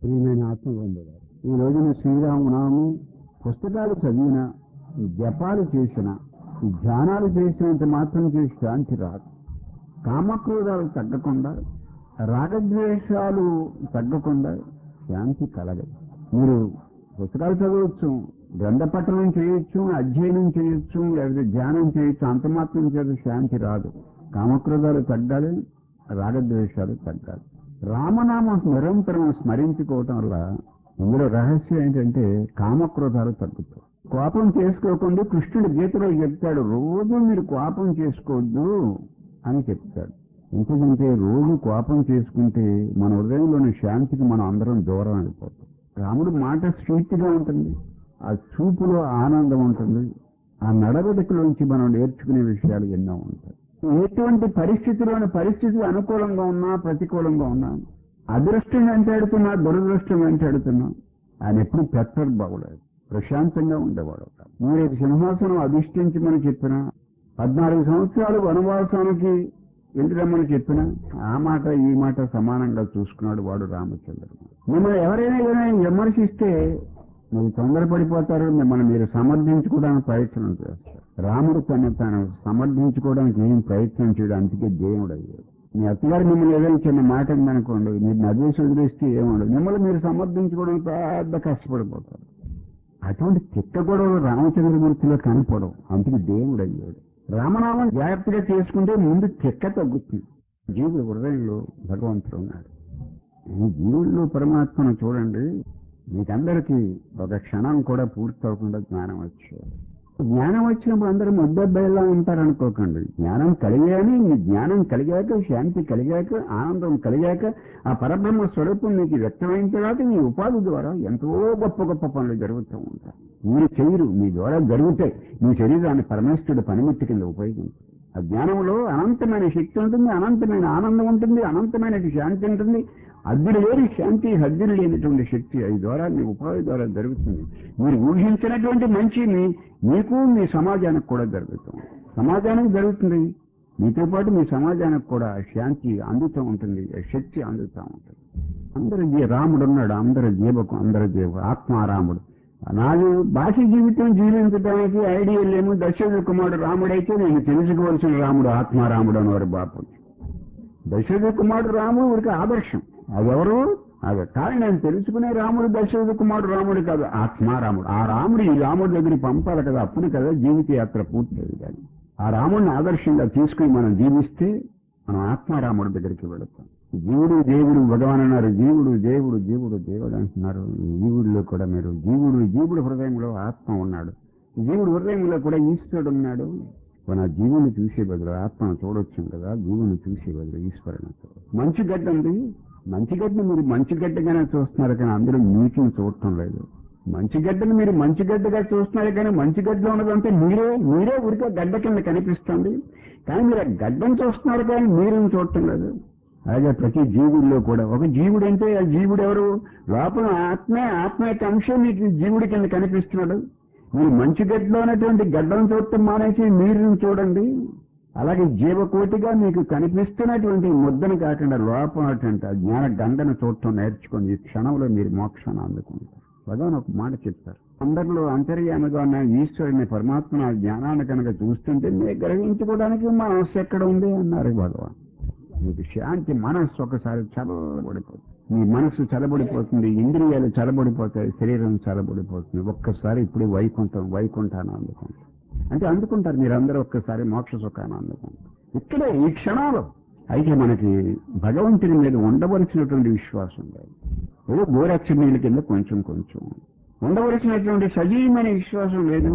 ప్రియమైన ఆత్మబంధువు ఈ రోజున శ్రీరామనామం పుస్తకాలు చదివిన జపాలు చేసిన ధ్యానాలు చేసినంత మాత్రం చేసి శాంతి రాదు కామక్రోధాలు తగ్గకుండా రాగద్వేషాలు తగ్గకుండా శాంతి కలగదు మీరు పుస్తకాలు చదవచ్చు గ్రంథ పఠనం చేయొచ్చు అధ్యయనం చేయొచ్చు లేకపోతే ధ్యానం చేయొచ్చు అంత మాత్రం చేత శాంతి రాదు కామక్రోధాలు తగ్గాలి రాగద్వేషాలు తగ్గాలి రామనామం నిరంతరం స్మరించుకోవటం వల్ల ఇందులో రహస్యం ఏంటంటే కామక్రోధాలు తగ్గుతాయి కోపం చేసుకోకుండా కృష్ణుడు గీతలో చెప్తాడు రోజు మీరు కోపం చేసుకోవద్దు అని చెప్తాడు ఎందుకంటే రోజు కోపం చేసుకుంటే మన హృదయంలోని శాంతికి మనం అందరం దూరం అయిపోతాం రాముడు మాట స్వీట్గా ఉంటుంది ఆ చూపులో ఆనందం ఉంటుంది ఆ నడవడికలోంచి మనం నేర్చుకునే విషయాలు ఎన్నో ఉంటాయి ఎటువంటి పరిస్థితిలోని పరిస్థితులు అనుకూలంగా ఉన్నా ప్రతికూలంగా ఉన్నా అదృష్టం వెంటాడుతున్నా దురదృష్టం వెంటాడుతున్నా ఆయన ఎప్పుడు పెత్తడు బాగులేదు ప్రశాంతంగా ఉండేవాడు మీరు సింహాసనం అధిష్ఠించమని చెప్పిన పద్నాలుగు సంవత్సరాలు వనవాసానికి వెళ్ళిరమ్మని చెప్పిన ఆ మాట ఈ మాట సమానంగా చూసుకున్నాడు వాడు రామచంద్రుడు మిమ్మల్ని ఎవరైనా ఏదైనా విమర్శిస్తే మీరు తొందరపడిపోతారు మిమ్మల్ని మీరు సమర్థించుకోవడానికి ప్రయత్నం చేస్తారు రాముడు తను తాను సమర్థించుకోవడానికి ఏం ప్రయత్నం చేయడం అందుకే దేవుడు అయ్యాడు మీ అత్తగారు మిమ్మల్ని ఏదైనా చిన్న మాట ఉందనుకోండి మీరు నదివేసి వదిలేస్తే ఏముండదు మిమ్మల్ని మీరు సమర్థించుకోవడానికి పెద్ద కష్టపడిపోతారు అటువంటి చిత్త గొడవలు రామచంద్రమూర్తిలో కనపడవు అందుకే దేవుడు అయ్యాడు రామనామం జాగ్రత్తగా చేసుకుంటే ముందు చెక్క తగ్గుతుంది జీవుడు హృదయంలో భగవంతుడు ఉన్నాడు ఈ జీవుల్లో పరమాత్మను చూడండి మీకందరికీ ఒక క్షణం కూడా పూర్తి అవ్వకుండా జ్ఞానం వచ్చేది జ్ఞానం వచ్చినప్పుడు అందరూ ముద్దబ్బాయిలా ఉంటారనుకోకండి జ్ఞానం కలిగాని మీ జ్ఞానం కలిగాక శాంతి కలిగాక ఆనందం కలిగాక ఆ పరబ్రహ్మ స్వరూపం మీకు వ్యక్తమైన తర్వాత మీ ఉపాధి ద్వారా ఎంతో గొప్ప గొప్ప పనులు జరుగుతూ ఉంటాయి మీరు చేయరు మీ ద్వారా జరుగుతాయి మీ శరీరాన్ని పరమేశ్వరుడు పనిముట్టి కింద ఉపయోగించారు ఆ జ్ఞానంలో అనంతమైన శక్తి ఉంటుంది అనంతమైన ఆనందం ఉంటుంది అనంతమైన శాంతి ఉంటుంది అద్దెలు లేని శాంతి హద్దులు లేనటువంటి శక్తి ఈ ద్వారా మీ ఉపాధి ద్వారా జరుగుతుంది మీరు ఊహించినటువంటి మంచి మీ మీకు మీ సమాజానికి కూడా జరుగుతుంది సమాజానికి జరుగుతుంది మీతో పాటు మీ సమాజానికి కూడా శాంతి అందుతూ ఉంటుంది శక్తి అందుతూ ఉంటుంది అందరు జీ రాముడు ఉన్నాడు అందరు జీవకు అందరు జీవ ఆత్మారాముడు నాది భాష జీవితం జీవించడానికి ఐడియా లేము దశరథ కుమారుడు రాముడైతే నేను తెలుసుకోవాల్సిన రాముడు ఆత్మారాముడు అనేవారు బాపు దశరథ కుమారుడు రాముడు ఊరికి ఆదర్శం అదెవరు అది కానీ నేను తెలుసుకునే రాముడు దశరథ కుమారుడు రాముడు కాదు ఆత్మారాముడు ఆ రాముడు ఈ రాముడి దగ్గరికి పంపాలి కదా అప్పుడు కదా జీవిత యాత్ర పూర్తయింది కానీ ఆ రాముడిని ఆదర్శంగా తీసుకుని మనం జీవిస్తే మనం ఆత్మారాముడి దగ్గరికి వెళతాం జీవుడు దేవుడు భగవాన్ అన్నారు జీవుడు దేవుడు జీవుడు దేవుడు అంటున్నారు జీవుడిలో కూడా మీరు జీవుడు జీవుడు హృదయంలో ఆత్మ ఉన్నాడు జీవుడు హృదయంలో కూడా ఈశ్వరుడు ఉన్నాడు మన జీవుని చూసే బదులు ఆత్మను చూడొచ్చు కదా జీవుని చూసే బదులు ఈశ్వరుని మంచి గడ్డ ఉంది మంచి గడ్డను మీరు మంచి గడ్డగానే చూస్తున్నారు కానీ అందరూ నీటిని చూడటం లేదు మంచి గడ్డను మీరు మంచి గడ్డగా చూస్తున్నారు కానీ మంచి గడ్డలో ఉన్నదంటే మీరే మీరే ఊరికే గడ్డ కింద కనిపిస్తుంది కానీ మీరు ఆ గడ్డను చూస్తున్నారు కానీ మీరుని చూడటం లేదు అలాగే ప్రతి జీవుడిలో కూడా ఒక జీవుడు అంటే ఆ జీవుడు ఎవరు లోపల ఆత్మే ఆత్మ యొక్క అంశం మీకు జీవుడి కింద కనిపిస్తున్నాడు మీరు మంచి గడ్డలో ఉన్నటువంటి గడ్డను చూడటం మానేసి మీరుని చూడండి అలాగే జీవకోటిగా మీకు కనిపిస్తున్నటువంటి ముద్దను కాకుండా లోపలటువంటి ఆ జ్ఞాన గంగను చూడటం నేర్చుకొని ఈ క్షణంలో మీరు మోక్షాన్ని అందుకుంటారు భగవాన్ ఒక మాట చెప్తారు అందరిలో అంతర్యామిగా ఉన్న ఈశ్వరుని పరమాత్మ ఆ జ్ఞానాన్ని కనుక చూస్తుంటే మీరు గ్రహించుకోవడానికి మనస్సు ఎక్కడ ఉంది అన్నారు భగవాన్ మీకు శాంతి మనస్సు ఒకసారి చల్లబడిపోతుంది మీ మనస్సు చల్లబడిపోతుంది ఇంద్రియాలు చల్లబడిపోతాయి శరీరం చల్లబడిపోతుంది ఒక్కసారి ఇప్పుడు వైకుంఠం వైకుంఠాన్ని అందుకుంటాం అంటే అందుకుంటారు మీరందరూ ఒక్కసారి మోక్ష సుఖాన్ని అందుకుంటారు ఇక్కడే ఈ క్షణాలు అయితే మనకి భగవంతుని మీద ఉండవలసినటువంటి విశ్వాసం లేదు ఏదో గోరక్ష నీళ్ళ కింద కొంచెం కొంచెం ఉండవలసినటువంటి సజీవమైన విశ్వాసం లేదు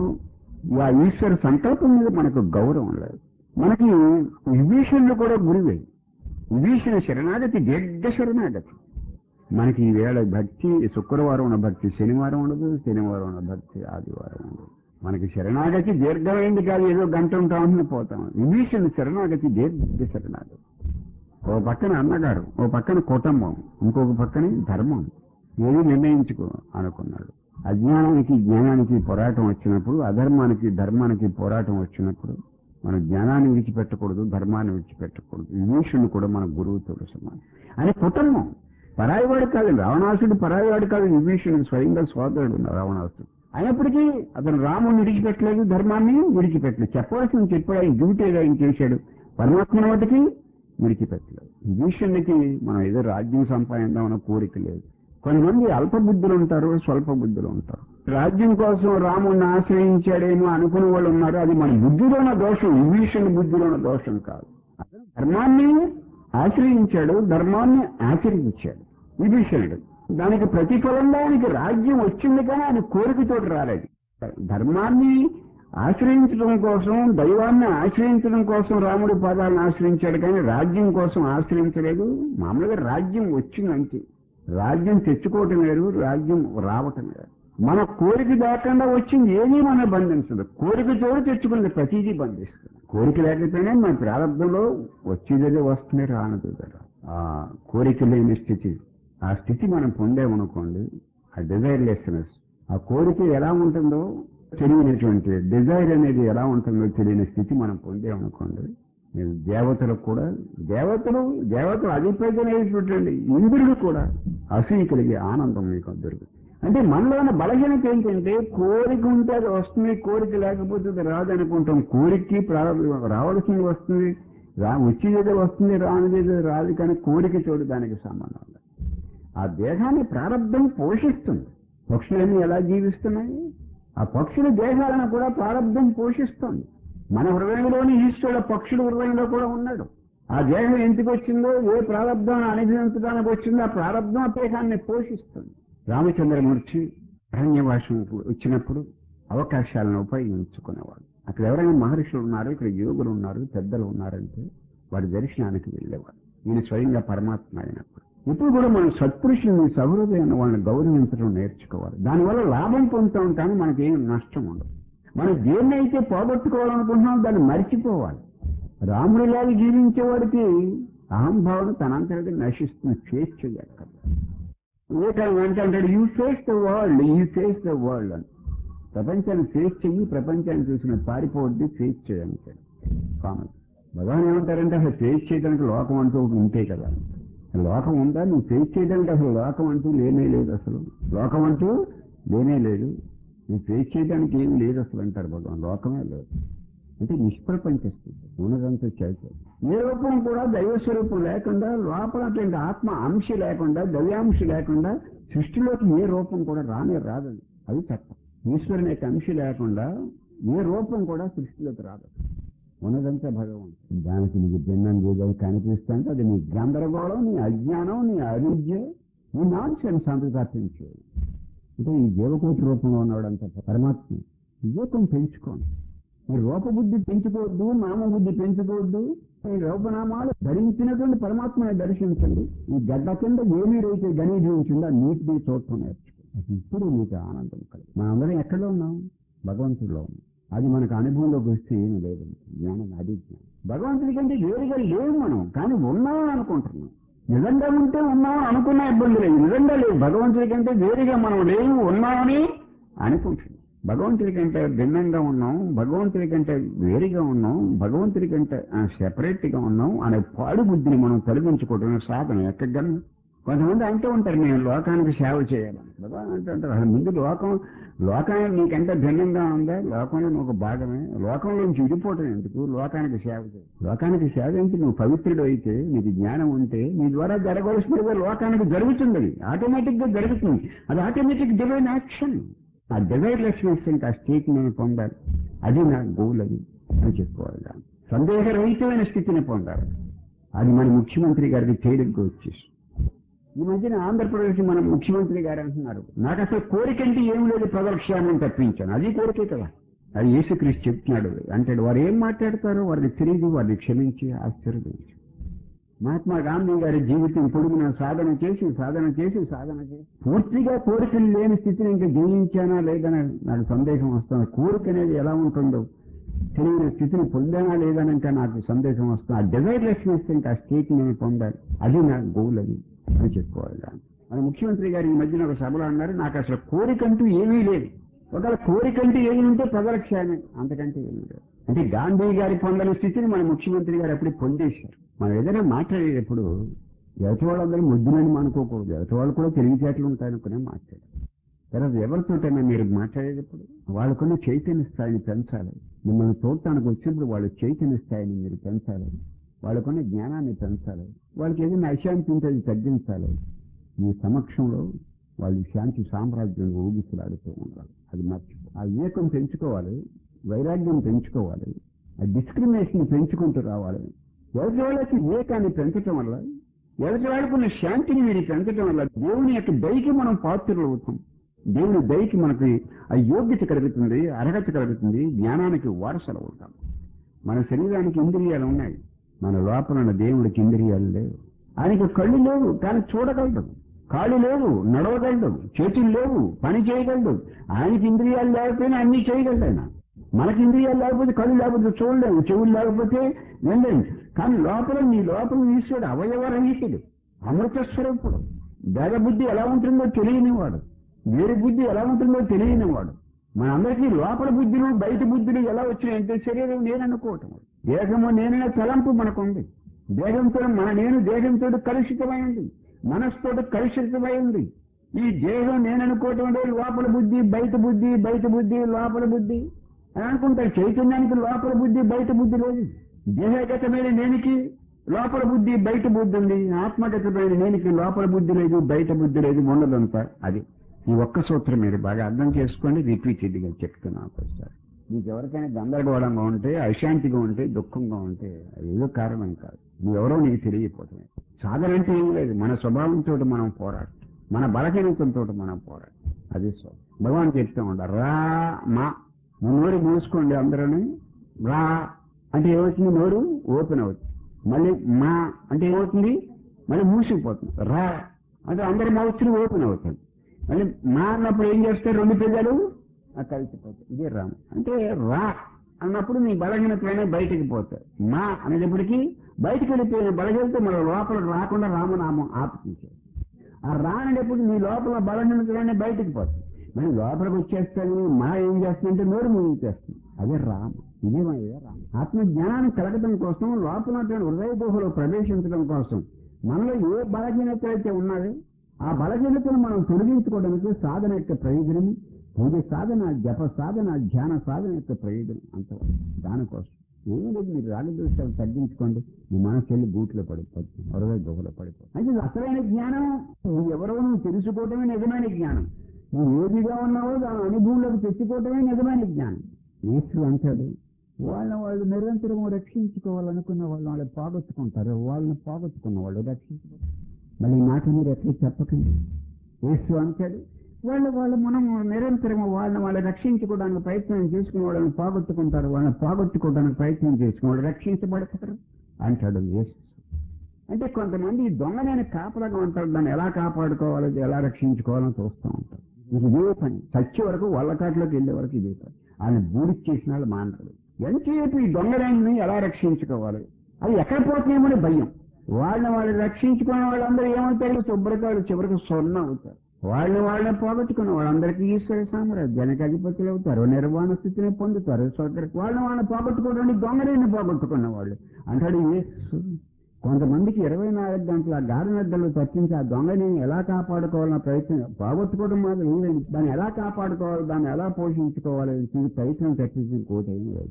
ఆ ఈశ్వర సంకల్పం మీద మనకు గౌరవం లేదు మనకి విభీషణులు కూడా గురివే విభీషణ శరణాగతి దీర్ఘ శరణాగతి మనకి ఈ వేళ భక్తి శుక్రవారం ఉన్న భక్తి శనివారం ఉండదు శనివారం ఉన్న భక్తి ఆదివారం ఉండదు మనకి శరణాగతి దీర్ఘమైంది కాదు ఏదో గంట ఉంటామని పోతాం విభీషణ శరణాగతి దీర్ఘ శరణాగతి ఓ పక్కన అన్నగారు ఓ పక్కన కుటుంబం ఇంకొక పక్కనే ధర్మం ఏది నిర్ణయించుకో అనుకున్నాడు అజ్ఞానానికి జ్ఞానానికి పోరాటం వచ్చినప్పుడు అధర్మానికి ధర్మానికి పోరాటం వచ్చినప్పుడు మన జ్ఞానాన్ని విడిచిపెట్టకూడదు ధర్మాన్ని విడిచిపెట్టకూడదు విభీషణుడు కూడా మన గురువుతో సమానం అని కుటుంబం పరాయివాడు కాదు రావణాసుడు పరాయివాడు కాదు విభీషణుడు స్వయంగా సోదరుడు రావణాసుడు అయినప్పటికీ అతను రాముడిని విడిచిపెట్టలేదు ధర్మాన్ని విడిచిపెట్టలేదు చెప్పవలసింది చెప్పాడు ఆయన డ్యూటీ ఏదో ఆయన చేశాడు పరమాత్మను మటుకి విడిచిపెట్టలేదు విభీషణుడికి మనం ఏదో రాజ్యం సంపాదిద్దామన్న కోరిక లేదు కొంతమంది అల్ప బుద్ధులు ఉంటారు స్వల్ప బుద్ధులు ఉంటారు రాజ్యం కోసం రాముడిని ఆశ్రయించాడేమో అనుకునే వాళ్ళు ఉన్నారు అది మన బుద్ధిలో ఉన్న దోషం విభీషణ బుద్ధిలో ఉన్న దోషం కాదు అతను ధర్మాన్ని ఆశ్రయించాడు ధర్మాన్ని ఆచరించాడు విభీషణుడు దానికి ప్రతిఫలంగా ఆయనకి రాజ్యం వచ్చింది కానీ ఆయన కోరికతోటి రాలేదు ధర్మాన్ని ఆశ్రయించడం కోసం దైవాన్ని ఆశ్రయించడం కోసం రాముడి పాదాలను ఆశ్రయించాడు కానీ రాజ్యం కోసం ఆశ్రయించలేదు మామూలుగా రాజ్యం వచ్చిందంతే రాజ్యం తెచ్చుకోవటం వేరు రాజ్యం రావటం వేరు మన కోరిక లేకుండా వచ్చింది ఏదీ మన బంధించదు కోరిక చోటు తెచ్చుకున్నది ప్రతిదీ బంధిస్తుంది కోరిక లేకపోయినా మన ప్రారంభంలో వచ్చేదే వస్తుంది రానదు కదా ఆ కోరిక లేని స్థితి ఆ స్థితి మనం పొందామనుకోండి ఆ డిజైర్లెస్నెస్ ఆ కోరిక ఎలా ఉంటుందో తెలియనటువంటి డిజైర్ అనేది ఎలా ఉంటుందో తెలియని స్థితి మనం పొందామనుకోండి మీరు దేవతలకు కూడా దేవతలు దేవతలు అధిపతినటువంటి ఇంద్రుడు కూడా అసూయ కలిగే ఆనందం మీకు దొరుకుతుంది అంటే మనలో ఉన్న బలహీనత ఏంటంటే కోరిక ఉంటే అది వస్తుంది కోరిక లేకపోతే అది రాదనుకుంటాం కోరికకి ప్రారంభం రావాల్సింది వస్తుంది రా వచ్చేది వస్తుంది రానిది రాదు కానీ కోరిక చోటు దానికి సంబంధం లేదు. ఆ దేహాన్ని ప్రారంభం పోషిస్తుంది పక్షులన్నీ ఎలా జీవిస్తున్నాయి ఆ పక్షుల దేహాలను కూడా ప్రారంభం పోషిస్తుంది మన హృదయంలోని ఈశ్వరుడు పక్షుల హృదయంలో కూడా ఉన్నాడు ఆ దేహం ఎందుకు వచ్చిందో ఏ ప్రారంభాన్ని అనుభవించడానికి వచ్చిందో ఆ ప్రారంభం ఆ దేహాన్ని పోషిస్తుంది రామచంద్రమూర్తి అరణ్యవాసం వచ్చినప్పుడు అవకాశాలను ఉపయోగించుకునేవాడు అక్కడ ఎవరైనా మహర్షులు ఉన్నారు ఇక్కడ యోగులు ఉన్నారు పెద్దలు ఉన్నారంటే వారి దర్శనానికి వెళ్ళేవాడు ఈయన స్వయంగా పరమాత్మ అయినప్పుడు ఇప్పుడు కూడా మనం సత్పురుషుల్ని సహృదయాన్ని వాళ్ళని గౌరవించడం నేర్చుకోవాలి దానివల్ల లాభం పొందుతాం కానీ మనకేం నష్టం ఉండదు మనం దేన్నైతే పోగొట్టుకోవాలనుకుంటున్నాం దాన్ని మర్చిపోవాలి రాముడిలాగా జీవించేవాడికి అహంభావన తనంతటి నశిస్తుంది ఫేస్ చేయాలి వివేకానంద అంటే అంటాడు you face the world you face the world అని ప్రపంచాన్ని ఫేస్ చెయ్యి ప్రపంచాన్ని చూసిన పారిపోవద్దు ఫేస్ చేయడానికి కామన్ భగవాన్ ఏమంటారంటే అసలు ఫేస్ చేయడానికి లోకం అంటూ ఒకటి ఉంటే కదా లోకం ఉందా నువ్వు ఫేస్ చేయడానికి అసలు లోకం అంటూ లేనే లేదు అసలు లోకం అంటూ లేనే లేదు నువ్వు ఫేస్ చేయడానికి ఏమీ లేదు అసలు అంటారు భగవాన్ లోకమే లేదు అంటే నిష్ప్రపంచ స్థితి ఉన్నదంతా చేత ఏ రూపం కూడా దైవ స్వరూపం లేకుండా లోపల అటువంటి ఆత్మ అంశ లేకుండా దైవాంశ లేకుండా సృష్టిలోకి ఏ రూపం కూడా రానే రాదని అది చట్టం ఈశ్వరుని యొక్క అంశ లేకుండా ఏ రూపం కూడా సృష్టిలోకి రాదు ఉన్నదంతా భగవంతుడు దానికి నీకు భిన్నం ఏదో కనిపిస్తుంటే అది నీ గందరగోళం నీ అజ్ఞానం నీ అవిద్య నీ నాన్సెన్స్ అంత తప్పించేది అంటే ఈ జీవకోటి రూపంలో ఉన్నాడంత పరమాత్మ వివేకం పెంచుకోండి ఈ రూపబుద్ధి పెంచుకోవద్దు నామబుద్ధి పెంచుకోవద్దు ఈ రూపనామాలు ధరించినటువంటి పరమాత్మని దర్శించండి ఈ గడ్డ కింద ఏమీ రైతే గణీభవించిందో ఆ నీటిని చూడటం నేర్చుకోండి ఇప్పుడు మీకు ఆనందం కలిగి మనందరం ఎక్కడ ఉన్నాం భగవంతుడిలో ఉన్నాం అది మనకు అనుభవంలోకి వస్తే ఏమీ లేదు జ్ఞానం అది జ్ఞానం భగవంతుడి కంటే వేరుగా లేవు మనం కానీ ఉన్నామని అనుకుంటున్నాం నిజంగా ఉంటే ఉన్నామని అనుకున్న ఇబ్బంది లేదు నిజంగా లేదు భగవంతుడి కంటే వేరుగా మనం లేవు ఉన్నామని అనుకుంటున్నాం భగవంతుడి కంటే భిన్నంగా ఉన్నాం భగవంతుడి కంటే వేరుగా ఉన్నాం భగవంతుడి కంటే సెపరేట్ గా ఉన్నాం అనే పాడు బుద్ధిని మనం తొలగించుకోవడం సాధన ఎక్కగలను కొంతమంది అంటూ ఉంటారు నేను లోకానికి సేవ చేయాలని భగవాన్ అంటూ ఉంటారు అసలు ముందు లోకం లోకానికి నీకంటే భిన్నంగా ఉందా లోకంలో నువ్వు ఒక భాగమే లోకంలోంచి విడిపోవటం ఎందుకు లోకానికి సేవ చేయి లోకానికి సేవ ఏంటి నువ్వు పవిత్రుడు అయితే నీకు జ్ఞానం ఉంటే నీ ద్వారా జరగవలసినది లోకానికి జరుగుతుంది అది ఆటోమేటిక్ గా జరుగుతుంది అది ఆటోమేటిక్ డివైన్ యాక్షన్ ఆ డివైర్లెస్నెస్ ఇంకా స్టేట్ నేను పొందాలి అది నా గోల్ అది అని చెప్పుకోవాలి దాన్ని సందేహరహితమైన స్థితిని పొందాలి అది మన ముఖ్యమంత్రి గారికి తేలిగ్గా వచ్చేసి ఈ మధ్యన ఆంధ్రప్రదేశ్ మన ముఖ్యమంత్రి గారు అంటున్నారు నాకు అసలు కోరికంటే ఏం లేదు ప్రజల క్షేమం తప్పించాను అది కోరికే కదా అది యేసుక్రీస్తు చెప్తున్నాడు అంటే వారు ఏం మాట్లాడతారో వారికి తెలియదు వారిని క్షమించి ఆశ్చర్యదించు మహాత్మా గాంధీ గారి జీవితం పొడుగున సాధన చేసి సాధన చేసి సాధన చేసి పూర్తిగా కోరికలు లేని స్థితిని ఇంకా జయించానా లేదని నాకు సందేహం వస్తుంది కోరిక అనేది ఎలా ఉంటుందో తెలియని స్థితిని పొందానా లేదని ఇంకా నాకు సందేశం వస్తుంది ఆ డిజైర్లెస్నెస్ ఇంకా ఆ స్టేట్ నేను పొందాలి అది నా గోల్ అది అని చెప్పుకోవాలి దాన్ని మన ముఖ్యమంత్రి గారు ఈ మధ్యన ఒక సభలో అన్నారు నాకు అసలు కోరికంటూ ఏమీ లేదు ఒకవేళ కోరికంటూ ఏమి ఉంటే ప్రజల క్షేమే అంతకంటే ఏమీ లేదు అంటే గాంధీ గారి పొందని స్థితిని మన ముఖ్యమంత్రి గారు అప్పుడు పొందేశారు మనం ఏదైనా మాట్లాడేటప్పుడు ఎదుటి వాళ్ళందరూ ముద్దులని అనుకోకూడదు ఎదుటి వాళ్ళు కూడా తెలివితేటలు ఉంటాయనుకునే మాట్లాడారు తర్వాత ఎవరితోటైనా మీరు మాట్లాడేటప్పుడు వాళ్ళకున్న చైతన్య స్థాయిని పెంచాలి మిమ్మల్ని చూడటానికి వచ్చినప్పుడు వాళ్ళ చైతన్య స్థాయిని మీరు పెంచాలి వాళ్ళకున్న జ్ఞానాన్ని పెంచాలి వాళ్ళకి ఏదైనా అశాంతి ఉంటే అది తగ్గించాలి మీ సమక్షంలో వాళ్ళు శాంతి సామ్రాజ్యం ఊగిసలాడుతూ ఉండాలి అది మర్చిపో ఆ వివేకం పెంచుకోవాలి వైరాగ్యం పెంచుకోవాలి ఆ డిస్క్రిమినేషన్ పెంచుకుంటూ రావాలి ఎవరి వాళ్ళకి వివేకాన్ని పెంచటం వల్ల ఎవరి వాళ్ళకున్న శాంతిని మీరు పెంచటం వల్ల దేవుని యొక్క దయకి మనం పాత్రలు అవుతాం దేవుని దయకి మనకి ఆ యోగ్యత కలుగుతుంది అర్హత కలుగుతుంది జ్ఞానానికి వారసలు అవుతాం మన శరీరానికి ఇంద్రియాలు ఉన్నాయి మన లోపల ఉన్న దేవుడికి ఇంద్రియాలు లేవు ఆయనకి కళ్ళు లేవు కానీ చూడగలడు కాళ్ళు లేవు నడవగలడు చేతులు లేవు పని చేయగలడు ఆయనకి ఇంద్రియాలు లేకపోయినా అన్ని చేయగలడు ఆయన మనకి ఇంద్రియాలు లేకపోతే కళ్ళు లేకపోతే చూడలేము చెవులు లేకపోతే వినలేము కానీ లోపల నీ లోపల ఈశ్వరుడు అవయవరహితుడు అమృత స్వరూపుడు భేద బుద్ధి ఎలా ఉంటుందో తెలియనివాడు వేరు బుద్ధి ఎలా ఉంటుందో తెలియనివాడు మనందరికీ లోపల బుద్ధులు బయట బుద్ధులు ఎలా వచ్చినాయంటే శరీరం నేననుకోవటం దేహము నేననే తలంపు మనకుంది దేహంతో మన నేను దేహంతో కలుషితమైంది మనస్సుతో కలుషితమైంది ఈ దేహం నేననుకోవటం అంటే లోపల బుద్ధి బయట బుద్ధి బయట బుద్ధి లోపల బుద్ధి అని అనుకుంటారు చైతన్యానికి లోపల బుద్ధి బయట బుద్ధి లేదు దేహగతమైన నేనికి లోపల బుద్ధి బయట బుద్ధి ఉంది ఆత్మగతమైన నేనికి లోపల బుద్ధి లేదు బయట బుద్ధి లేదు ఉండదంతా అది ఈ ఒక్క సూత్రం మీరు బాగా అర్థం చేసుకోండి రిపీటెడ్గా చెప్తున్నాను ఒకసారి మీకు ఎవరికైనా గందరగోళంగా ఉంటే అశాంతిగా ఉంటే దుఃఖంగా ఉంటే అది ఏదో కారణం కాదు నువ్వెవరో నీకు తెలియపోతుంది సాధన అంటే ఏం లేదు మన స్వభావంతో మనం పోరాడు మన బలహీనతలతో మనం పోరాడు అది స్వభావం భగవాన్ చెప్తూ ఉంటారు రా మా నువ్వు నోరు మూసుకోండి అందరూ రా అంటే ఏమవుతుంది నోరు ఓపెన్ అవుతుంది మళ్ళీ మా అంటే ఏమవుతుంది మళ్ళీ మూసుకుపోతుంది రా అంటే అందరి మౌత్రులు ఓపెన్ అవుతుంది మళ్ళీ మా అన్నప్పుడు ఏం చేస్తారు రెండు పిల్లలు ఆ కలిసిపోతాయి ఇదే రామ అంటే రా అన్నప్పుడు నీ బలహీనతలనే బయటికి పోతాయి మా అనేటప్పటికీ బయటికి వెళ్ళిపోయిన బలహీనత మన లోపల రాకుండా రామనామం ఆపుతుంది ఆ రానప్పుడు నీ లోపల బలహీనతలనే బయటికి పోతుంది మరి లోపలికి వచ్చేస్తాను మా ఏం చేస్తుందంటే నోరు ముగించేస్తుంది అదే రామ ఇదే మా ఇదే రామ ఆత్మ జ్ఞానాన్ని కలగడం కోసం లోపల ఉన్నటువంటి హృదయ గుహలో ప్రవేశించడం కోసం మనలో ఏ బలహీనత అయితే ఉన్నదో ఆ బలహీనతను మనం తొలగించుకోవడానికి సాధన యొక్క ప్రయోజనం పూజ సాధన జప సాధన ధ్యాన సాధన యొక్క ప్రయోజనం అంతవరకు దానికోసం ఏం లేదు మీరు రాగదోషాలు తగ్గించుకోండి మీ మనసు వెళ్ళి గూట్లో పడిపోతుంది హృదయ గుహలో పడిపోతుంది అయితే ఇది అసలైన జ్ఞానం నువ్వు ఎవరో నువ్వు తెలుసుకోవటమే నిజమైన జ్ఞానం నువ్వు ఏదిగా ఉన్నావో దాని అనుభవంలోకి తెచ్చుకోవటమే నిజమైన జ్ఞానం ఈశ్వరుడు అంటాడు వాళ్ళని వాళ్ళు నిరంతరం రక్షించుకోవాలనుకున్న వాళ్ళు వాళ్ళు పోగొట్టుకుంటారు వాళ్ళని పోగొట్టుకున్న వాళ్ళు రక్షించుకోవాలి మళ్ళీ ఈ మాట మీరు ఎట్లా చెప్పకండి యేసు అంటాడు వాళ్ళు వాళ్ళు మనం నిరంతరం వాళ్ళని వాళ్ళు రక్షించుకోవడానికి ప్రయత్నం చేసుకునే వాళ్ళని పోగొట్టుకుంటారు వాళ్ళని పోగొట్టుకోవడానికి ప్రయత్నం చేసుకుని వాళ్ళు రక్షించబడతారు అంటాడు యేసు అంటే కొంతమంది ఈ దొంగనైన కాపలాగా ఉంటారు దాన్ని ఎలా కాపాడుకోవాలో ఎలా రక్షించుకోవాలని చూస్తూ ఉంటారు ఇది ఇదే పని చచ్చే వరకు వల్లకాట్లోకి వెళ్ళే వరకు ఇదే పని ఆయన బూడికి చేసిన వాళ్ళు మానరు ఎంతసేపు ఈ దొంగలైన ఎలా రక్షించుకోవాలి అది ఎక్కడ పోతున్నామని భయం వాళ్ళని వాళ్ళు రక్షించుకున్న వాళ్ళందరూ ఏమవుతారు శుభ్రకాలు చివరికి స్వర్ణ అవుతారు వాళ్ళని వాళ్ళని పోగొట్టుకున్న వాళ్ళందరికీ ఈశ్వర సామ్రాజ్యానికి అధిపతులు అవుతారు నిర్వాణ స్థితిని పొందుతారు స్వర్గ వాళ్ళని వాళ్ళని పోగొట్టుకోవడానికి దొంగలైన పోగొట్టుకున్న వాళ్ళు అంటాడు యేసు కొంతమందికి ఇరవై నాలుగు గంటల ఆ గాఢ నిద్రలు తప్పించి ఆ దొంగని ఎలా కాపాడుకోవాలన్న ప్రయత్నం పోగొట్టుకోవడం మాత్రం ఏం లేదు దాన్ని ఎలా కాపాడుకోవాలి దాన్ని ఎలా పోషించుకోవాలి ఈ ప్రయత్నం తప్పించి ఇంకోటి ఏం లేదు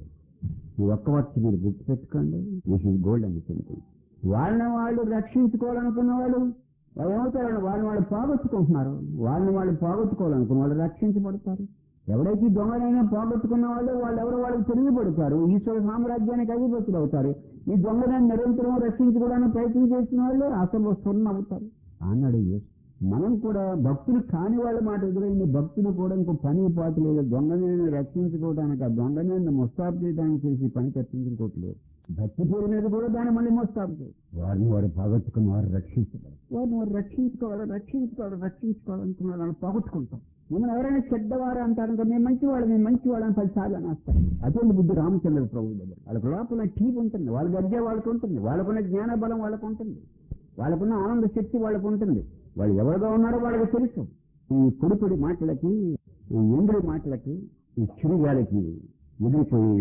ఈ ఒక్క వచ్చి మీరు గుర్తుపెట్టుకోండి దిస్ ఇస్ గోల్డ్ అని థింకింగ్ వాళ్ళని వాళ్ళు రక్షించుకోవాలనుకున్న వాళ్ళు వాళ్ళు ఏమవుతారు వాళ్ళని వాళ్ళు పోగొట్టుకుంటున్నారు వాళ్ళని వాళ్ళు పోగొట్టుకోవాలనుకున్న వాళ్ళు రక్షించబడతారు ఎవరైతే ఈ దొంగలైనా పోగొట్టుకున్న వాళ్ళు వాళ్ళు ఎవరు వాళ్ళకి తెలియబడతారు ఈశ్వర సామ్రాజ్యానికి అధిపతులు అవుతారు ఈ దొంగలను నిరంతరం రక్షించుకోవడానికి ప్రయత్నం చేసిన వాళ్ళు అసలు సున్న అవుతారు అన్నాడు యేసు. మనం కూడా భక్తులు కాని వాళ్ళ మాట ఎదురైంది భక్తులు కూడా ఇంకో పని పాటు లేదు దొంగని రక్షించుకోవడానికి ఆ దొంగని ముస్తాబు చేయడానికి చేసి పని తప్పించుకోవట్లేదు భక్తి పేరు మీద కూడా దాన్ని మళ్ళీ మోస్తాబు చేయి వారిని వారు పోగొట్టుకున్న వారు రక్షించుకోవాలి వారిని వారు రక్షించుకోవాలి రక్షించుకోవాలి రక్షించుకోవాలనుకున్న వాళ్ళని పోగొట్టుకుంటాం మిమ్మల్ని ఎవరైనా చెడ్డవారు అంటారు కదా మేము మంచివాడు మేము మంచివాడు అని పదిసార్లు అనేస్తారు అటువంటి బుద్ధి రామచంద్ర ప్రభు దగ్గర వాళ్ళకి లోపల టీప్ ఉంటుంది వాళ్ళ గద్య వాళ్ళకు ఉంటుంది వాళ్ళకున్న జ్ఞాన బలం వాళ్ళకు ఉంటుంది వాళ్ళకున్న ఆనంద శక్తి వాళ్ళకు ఉంటుంది వాళ్ళు ఎవరుగా ఉన్నారో వాళ్ళకి తెలుసు ఈ పొడి పొడి మాటలకి ఈ ఎండ్రి మాటలకి ఈ చిరుగాలికి ఎదిరిపోయి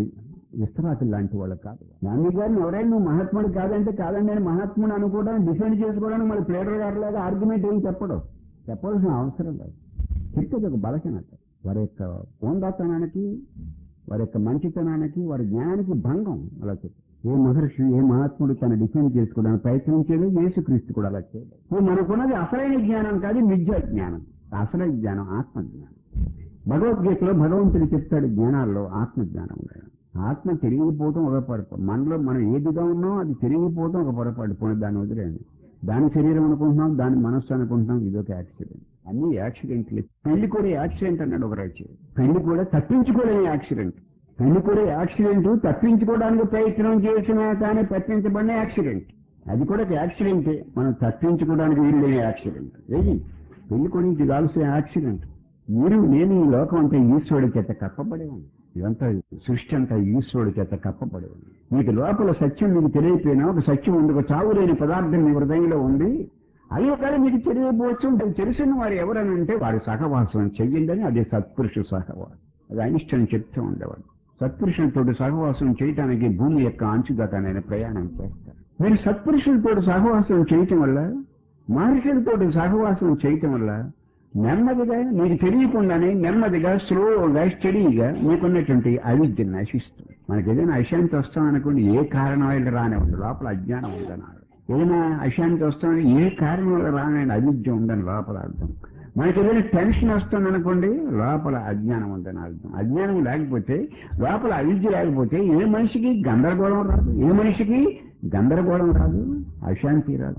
విశ్వనాథులు లాంటి వాళ్ళు కాదు గాంధీ గారిని ఎవరైనా నువ్వు మహాత్ముడు కాదంటే కాదండి నేను మహాత్ముడు అనుకోవడానికి డిఫెండ్ చేసుకోవడానికి మరి ప్లేడర్ గారు లాగా ఆర్గ్యుమెంట్ ఏం చెప్పడం చెప్పవలసిన అవసరం లేదు చెప్పేది ఒక బలహీనత వారి యొక్క పోందాతనానికి వారి యొక్క మంచితనానికి వారి జ్ఞానానికి భంగం అలా చెప్పి ఏ మహర్షి ఏ మహాత్ముడు తన డిఫెండ్ చేసుకోవడానికి ప్రయత్నించేది యేసుక్రీస్తు కూడా అలా చేయలేదు ఇప్పుడు మనకున్నది అసలైన జ్ఞానం కాదు మిథ్యా జ్ఞానం అసలైన జ్ఞానం ఆత్మ జ్ఞానం భగవద్గీతలో భగవంతుడు చెప్తాడు జ్ఞానాల్లో ఆత్మ జ్ఞానం ఉంది. ఆత్మ తిరిగిపోవటం ఒక పొరపాటు మనలో మనం ఏదిగా ఉన్నాం అది తిరిగిపోవటం ఒక పొరపాటు పోనీ దాన్ని వదిలేయండి దాని శరీరం అనుకుంటున్నాం దాని మనస్సు అనుకుంటున్నాం ఇదొక యాక్సిడెంట్ అన్ని యాక్సిడెంట్లే పెళ్లి కూడా యాక్సిడెంట్ అన్నాడు ఒక రైతు పెళ్లి కూడా తప్పించుకోలేని యాక్సిడెంట్ పెళ్లి కూడా యాక్సిడెంట్ తప్పించుకోవడానికి ప్రయత్నం చేసినా కానీ తప్పించబడిన యాక్సిడెంట్ అది కూడా ఒక యాక్సిడెంటే మనం తప్పించుకోవడానికి వీల్లేని యాక్సిడెంట్ ఏది పెళ్లి కూడా ఇది కాల్సిన యాక్సిడెంట్ మీరు నేను ఈ లోకం అంతా ఈశ్వరుడి చేత కప్పబడి ఉంది ఇదంతా సృష్టి అంతా ఈశ్వరుడి చేత కప్పబడి ఉంది మీకు లోపల సత్యం మీకు తెలియపోయినా ఒక సత్యం ఉంది ఒక చావు లేని పదార్థం మీ హృదయంలో ఉంది అది ఒకవేళ మీకు తెలియకపోవచ్చు అది తెలిసిన వారు ఎవరని అంటే వారి సహవాసం చెయ్యండి అదే సత్పురుషు సహవాసం అది అనిష్టం చెప్తూ ఉండేవాడు సత్పురుషులతో సహవాసం చేయటానికి భూమి యొక్క అంచుదాకా నేను ప్రయాణం చేస్తాను మీరు సత్పురుషులతో సహవాసం చేయటం వల్ల మహర్షులతో సహవాసం చేయటం వల్ల నెమ్మదిగా మీకు తెలియకుండానే నెమ్మదిగా స్లోగా స్టడీగా మీకున్నటువంటి అవిద్య నశిస్తుంది మనకి ఏదైనా అశాంతి వస్తాం అనుకోండి ఏ కారణం వల్ల రానివ్వండి లోపల అజ్ఞానం ఉందన్నాడు ఏదైనా అశాంతి వస్తామని ఏ కారణం వల్ల రాని అవిద్య ఉందని లోపల అర్థం మనకి ఏదైనా టెన్షన్ వస్తుంది అనుకోండి లోపల అజ్ఞానం ఉందని అర్థం అజ్ఞానం లేకపోతే లోపల అవిద్య లేకపోతే ఏ మనిషికి గందరగోళం రాదు ఏ మనిషికి గందరగోళం రాదు అశాంతి రాదు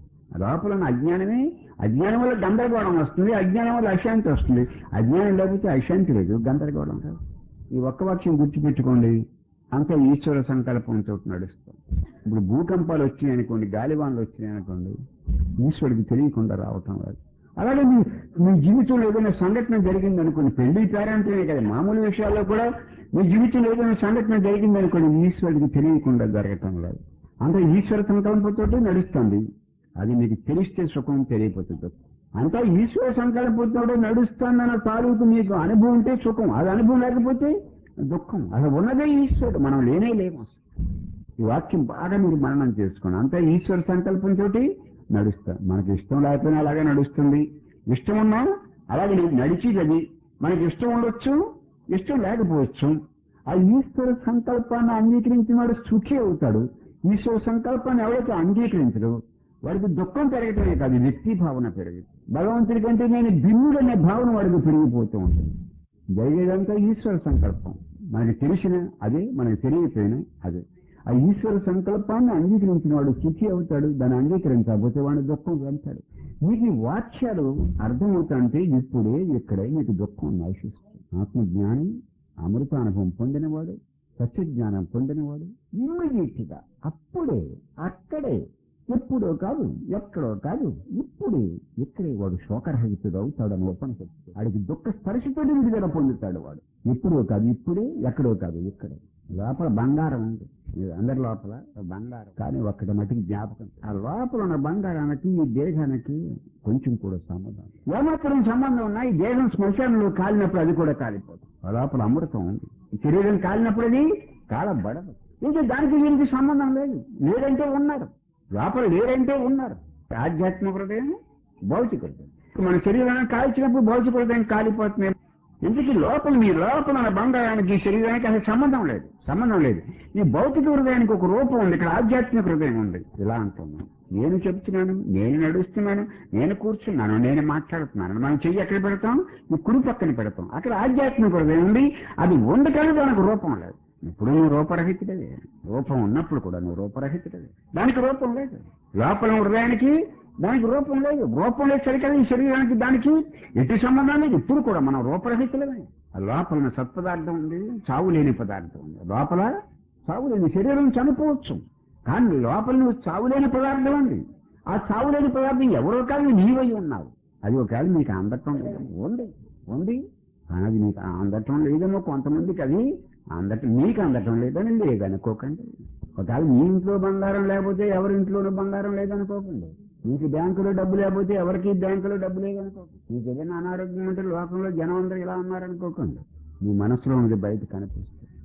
లోపల ఉన్న అజ్ఞానమే అజ్ఞానం వల్ల గందరగోళం వస్తుంది అజ్ఞానం వల్ల అశాంతి వస్తుంది అజ్ఞానం లేకపోతే అశాంతి లేదు గందరగోళం రాదు ఈ ఒక్క వాక్యం గుర్తుపెట్టుకోండి అంతా ఈశ్వర సంకల్పంతో నడుస్తాం ఇప్పుడు భూకంపాలు వచ్చినాయి అనుకోండి గాలివాన్లు వచ్చినాయి అనుకోండి ఈశ్వరుడికి తెలియకుండా రావటం లేదు అలాగే మీ మీ జీవితంలో ఏదైనా సంఘటన జరిగింది అనుకోండి పెళ్లి పేరంటేనే కదా మామూలు విషయాల్లో కూడా మీ జీవితంలో ఏదైనా సంఘటన జరిగింది అనుకోండి ఈశ్వరుడికి తెలియకుండా జరగటం లేదు అంతా ఈశ్వర సంకల్పంతో నడుస్తుంది అది మీకు తెలిస్తే సుఖం తెలియపోతుంది అంతా ఈశ్వర సంకల్పంతో నడుస్తానన్న తాలూకు మీకు అనుభవం ఉంటే సుఖం అది అనుభవం లేకపోతే దుఃఖం అసలు ఉన్నదే ఈశ్వరుడు మనం లేనే లేము అసలు. ఈ వాక్యం బాగా మీరు మననం చేసుకోండి అంతా ఈశ్వర సంకల్పంతో నడుస్తా మనకి ఇష్టం లేకపోయినా అలాగే నడుస్తుంది ఇష్టం ఉన్నా అలాగే నీకు నడిచిది మనకి ఇష్టం ఉండొచ్చు ఇష్టం లేకపోవచ్చు ఆ ఈశ్వర సంకల్పాన్ని అంగీకరించిన వాడు సుఖి అవుతాడు ఈశ్వర సంకల్పాన్ని ఎవరైతే అంగీకరించడు వాడికి దుఃఖం పెరగటమే కాదు వ్యక్తి భావన పెరుగుతుంది భగవంతుడి కంటే నేను భిన్నుడనే భావన వాడికి పెరిగిపోతూ ఉంటుంది జరిగేదంతా ఈశ్వర సంకల్పం మనకి తెలిసిన అదే మనకి తెలియకపోయినా అదే ఆ ఈశ్వర సంకల్పాన్ని అంగీకరించిన వాడు సుఖి అవుతాడు దాన్ని అంగీకరించకపోతే వాడు దుఃఖం వెళ్తాడు మీకు ఈ వాక్యాలు అర్థమవుతాంటే ఇప్పుడే ఇక్కడే మీకు దుఃఖం నశిస్తుంది ఆత్మజ్ఞానం అమృతానుభవం పొందినవాడు సత్యజ్ఞానం పొందినవాడు ఇమ్మీడియట్ గా అప్పుడే అక్కడే ఎప్పుడో కాదు ఎక్కడో కాదు ఇప్పుడే ఇక్కడే వాడు శోకరహితుడు అవుతాడని ఉపనిషత్తు వాడికి దుఃఖ స్పర్శతో విడుదల పొందుతాడు వాడు ఎప్పుడో కాదు ఇప్పుడే ఎక్కడో కాదు ఇక్కడే లోపల బంగారం ఉంది ఈ అందరి లోపల బంగారం కానీ ఒక్కటి మటుకు జ్ఞాపకం ఆ లోపల ఉన్న బంగారానికి ఈ దేహానికి కొంచెం కూడా సంబంధం ఏమాత్రం సంబంధం ఉన్నా ఈ దేహం శ్మశానంలో కాలినప్పుడు అది కూడా కాలిపోతుంది ఆ లోపల అమృతం ఉంది ఈ శరీరం కాలినప్పుడు అది కాలబడదు ఇంకా దానికి దీనికి సంబంధం లేదు లేదంటే ఉన్నారు లోపల లేరంటే ఉన్నారు ఆధ్యాత్మిక హృదయం భౌతిక హృదయం మన శరీరాన్ని కాల్చినప్పుడు భౌతిక హృదయం కాలిపోతుంది ఎందుకు లోపల మీ లోపల ఉన్న బంగారానికి ఈ శరీరానికి అసలు సంబంధం లేదు సంబంధం లేదు ఈ భౌతిక హృదయానికి ఒక రూపం ఉంది ఇక్కడ ఆధ్యాత్మిక హృదయం ఉంది ఇలా అంటున్నాను నేను చెప్తున్నాను నేను నడుస్తున్నాను నేను కూర్చున్నాను నేను మాట్లాడుతున్నాను మనం చెయ్యి ఎక్కడ పెడతాం ఈ కుడి పక్కన పెడతాం అక్కడ ఆధ్యాత్మిక హృదయం ఉంది అది ఉంది కానీ దానికి రూపం లేదు ఇప్పుడు నువ్వు రూపరహితుడవే రూపం ఉన్నప్పుడు కూడా నువ్వు రూపరహితుడవే దానికి రూపం లేదు లోపల హృదయానికి దానికి రూపం లేదు రూపం లేదు సరికదా ఈ శరీరానికి దానికి ఎట్టి సంబంధం లేదు ఇప్పుడు కూడా మనం రూపరహితులమే ఆ లోపల ఉన్న సత్పదార్థం ఉంది చావు లేని పదార్థం ఉంది లోపల చావు లేని శరీరం చనిపోవచ్చు కానీ లోపల నువ్వు చావు లేని పదార్థం ఉంది ఆ చావు లేని పదార్థం ఎవరో కాదు నీవై ఉన్నావు అది ఒకవేళ నీకు అందటం లేదు ఉంది ఉంది కానీ అది నీకు అందటం లేదేమో కొంతమందికి అది అందటం నీకు అందటం లేదని లేదనుకోకండి ఒకవేళ మీ ఇంట్లో బంగారం లేకపోతే ఎవరి ఇంట్లోనూ బంగారం లేదనుకోకండి నీకు బ్యాంకులో డబ్బు లేకపోతే ఎవరికి బ్యాంకులో డబ్బు లేదనుకోకండి నీకు ఏదైనా అనారోగ్యం ఉంటే లోకంలో జనం అందరూ ఇలా ఉన్నారనుకోకండి నీ మనసులో ఉన్నది బయట కనిపిస్తుంది